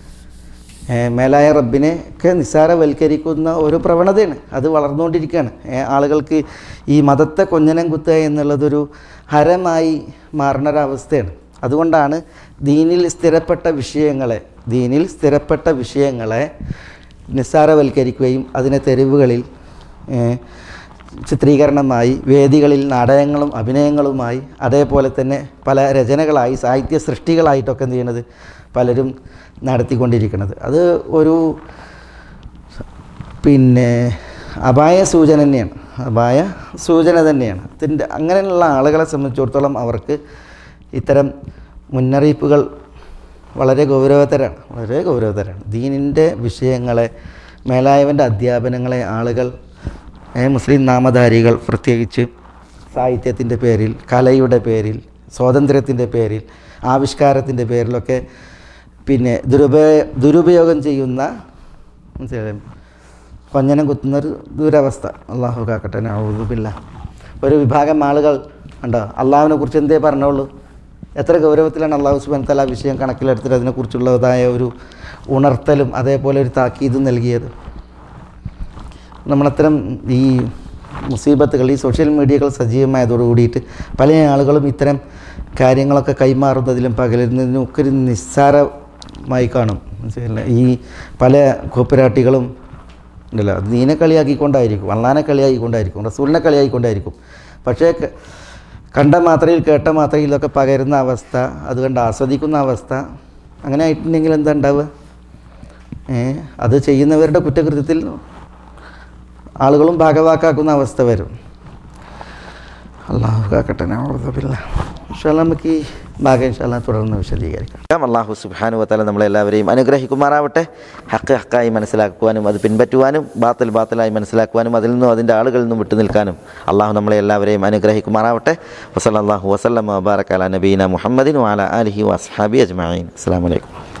ഏഹ് മേലായ റബ്ബിനെ ഒക്കെ നിസ്സാരവൽക്കരിക്കുന്ന ഒരു പ്രവണതയാണ് അത് വളർന്നുകൊണ്ടിരിക്കുകയാണ് ഏഹ് ആളുകൾക്ക് ഈ മതത്തെ കൊഞ്ഞനം കുത്തുക എന്നുള്ളതൊരു ഹരമായി മാറുന്ന ഒരവസ്ഥയാണ് അതുകൊണ്ടാണ് ദീനിൽ സ്ഥിരപ്പെട്ട വിഷയങ്ങളെ ദീനിൽ സ്ഥിരപ്പെട്ട വിഷയങ്ങളെ നിസ്സാരവൽക്കരിക്കുകയും അതിനെ തെരുവുകളിൽ ഏഹ് ചിത്രീകരണമായി വേദികളിൽ നാടകങ്ങളും അഭിനയങ്ങളുമായി അതേപോലെ തന്നെ പല രചനകളായി സാഹിത്യ സൃഷ്ടികളായിട്ടൊക്കെ എന്ത് ചെയ്യണത് പലരും നടത്തിക്കൊണ്ടിരിക്കുന്നത് അത് ഒരു പിന്നെ അപായ സൂചന തന്നെയാണ് അപായ സൂചന തന്നെയാണ് അതിൻ്റെ അങ്ങനെയുള്ള ആളുകളെ സംബന്ധിച്ചിടത്തോളം അവർക്ക് ഇത്തരം മുന്നറിയിപ്പുകൾ വളരെ ഗൗരവതരാണ് വളരെ ഗൗരവതരാണ് ദീനിൻ്റെ വിഷയങ്ങളെ മേലായവൻ്റെ അധ്യാപനങ്ങളെ ആളുകൾ ഏ, മുസ്ലിം നാമധാരികൾ പ്രത്യേകിച്ച് സാഹിത്യത്തിൻ്റെ പേരിൽ കലയുടെ പേരിൽ സ്വാതന്ത്ര്യത്തിൻ്റെ പേരിൽ ആവിഷ്കാരത്തിൻ്റെ പേരിലൊക്കെ പിന്നെ ദുരുപയോ ദുരുപയോഗം ചെയ്യുന്ന മനസ്സിലായോ? കൊഞ്ഞനം കുത്തുന്നൊരു ദുരവസ്ഥ അള്ളാഹു കാക്കട്ടെ നൗദുബില്ല ഒരു വിഭാഗം ആളുകൾ ഉണ്ടോ അള്ളാഹുവിനെ കുറിച്ച് എന്തേ പറഞ്ഞോളൂ എത്ര ഗൗരവത്തിലാണ് അള്ളാഹു സുബാൻ തല വിഷയം കണക്കിലെടുത്തിട്ട് അതിനെക്കുറിച്ചുള്ളതായ ഒരു ഉണർത്തലും അതേപോലെ ഒരു താക്കീതും നൽകിയത് നമ്മളത്തരം ഈ മുസീബത്തുകൾ ഈ സോഷ്യൽ മീഡിയകൾ സജീവമായതോടു കൂടിയിട്ട് പല ആളുകളും ഇത്തരം കാര്യങ്ങളൊക്കെ കൈമാറുന്നതിലും പകരുന്നതിനും ഒക്കെ ഒരു നിസ്സാരമായി കാണും മനസ്സിലായില്ലേ ഈ പല കോപ്പരാട്ടികളും ഉണ്ടല്ലോ അത് ദീനെ കളിയാക്കിക്കൊണ്ടായിരിക്കും അള്ളാനെ കളിയാക്കിക്കൊണ്ടായിരിക്കും റസൂലിനെ കളിയാക്കിക്കൊണ്ടായിരിക്കും പക്ഷേ ക- കണ്ട മാത്രയിൽ കേട്ട മാത്രയിൽ ഇതൊക്കെ പകരുന്ന അവസ്ഥ അതുകൊണ്ട് ആസ്വദിക്കുന്ന അവസ്ഥ അങ്ങനെ ആയിട്ടുണ്ടെങ്കിൽ എന്താ ഉണ്ടാവുക ഏ അത് ചെയ്യുന്നവരുടെ കുറ്റകൃത്യത്തിൽ ആളുകളും ഭാഗവാക്കാക്കുന്ന അവസ്ഥ വരും അള്ളാഹു കാക്കട്ടെ നൗദുബില്ല ഇൻഷാല്ലാ നമുക്ക് ഈ ഭാഗം ഇൻഷാല്ലാ തുടർന്ന് വിശദീകരിക്കാം അള്ളാഹു സുബാനു വത്താല നമ്മളെല്ലാവരെയും അനുഗ്രഹിക്കുമാറാവട്ടെ ഹക്ക് ഹക്കായി മനസ്സിലാക്കുവാനും അത് പിൻപറ്റുവാനും ബാത്തൽ ബാത്തലായി മനസ്സിലാക്കുവാനും അതിൽ നിന്നും അതിൻ്റെ ആളുകളിൽ നിന്നും വിട്ടു നിൽക്കാനും അള്ളാഹു നമ്മളെ എല്ലാവരെയും അനുഗ്രഹിക്കുമാറാവട്ടെ വസല്ലാഹു വസ്ലം വബാറക്കാല നബീന മുഹമ്മദിൻ വാല അലഹി വസ്ഹാബി അജ്മാൻ അസ്സാം വലൈക്കും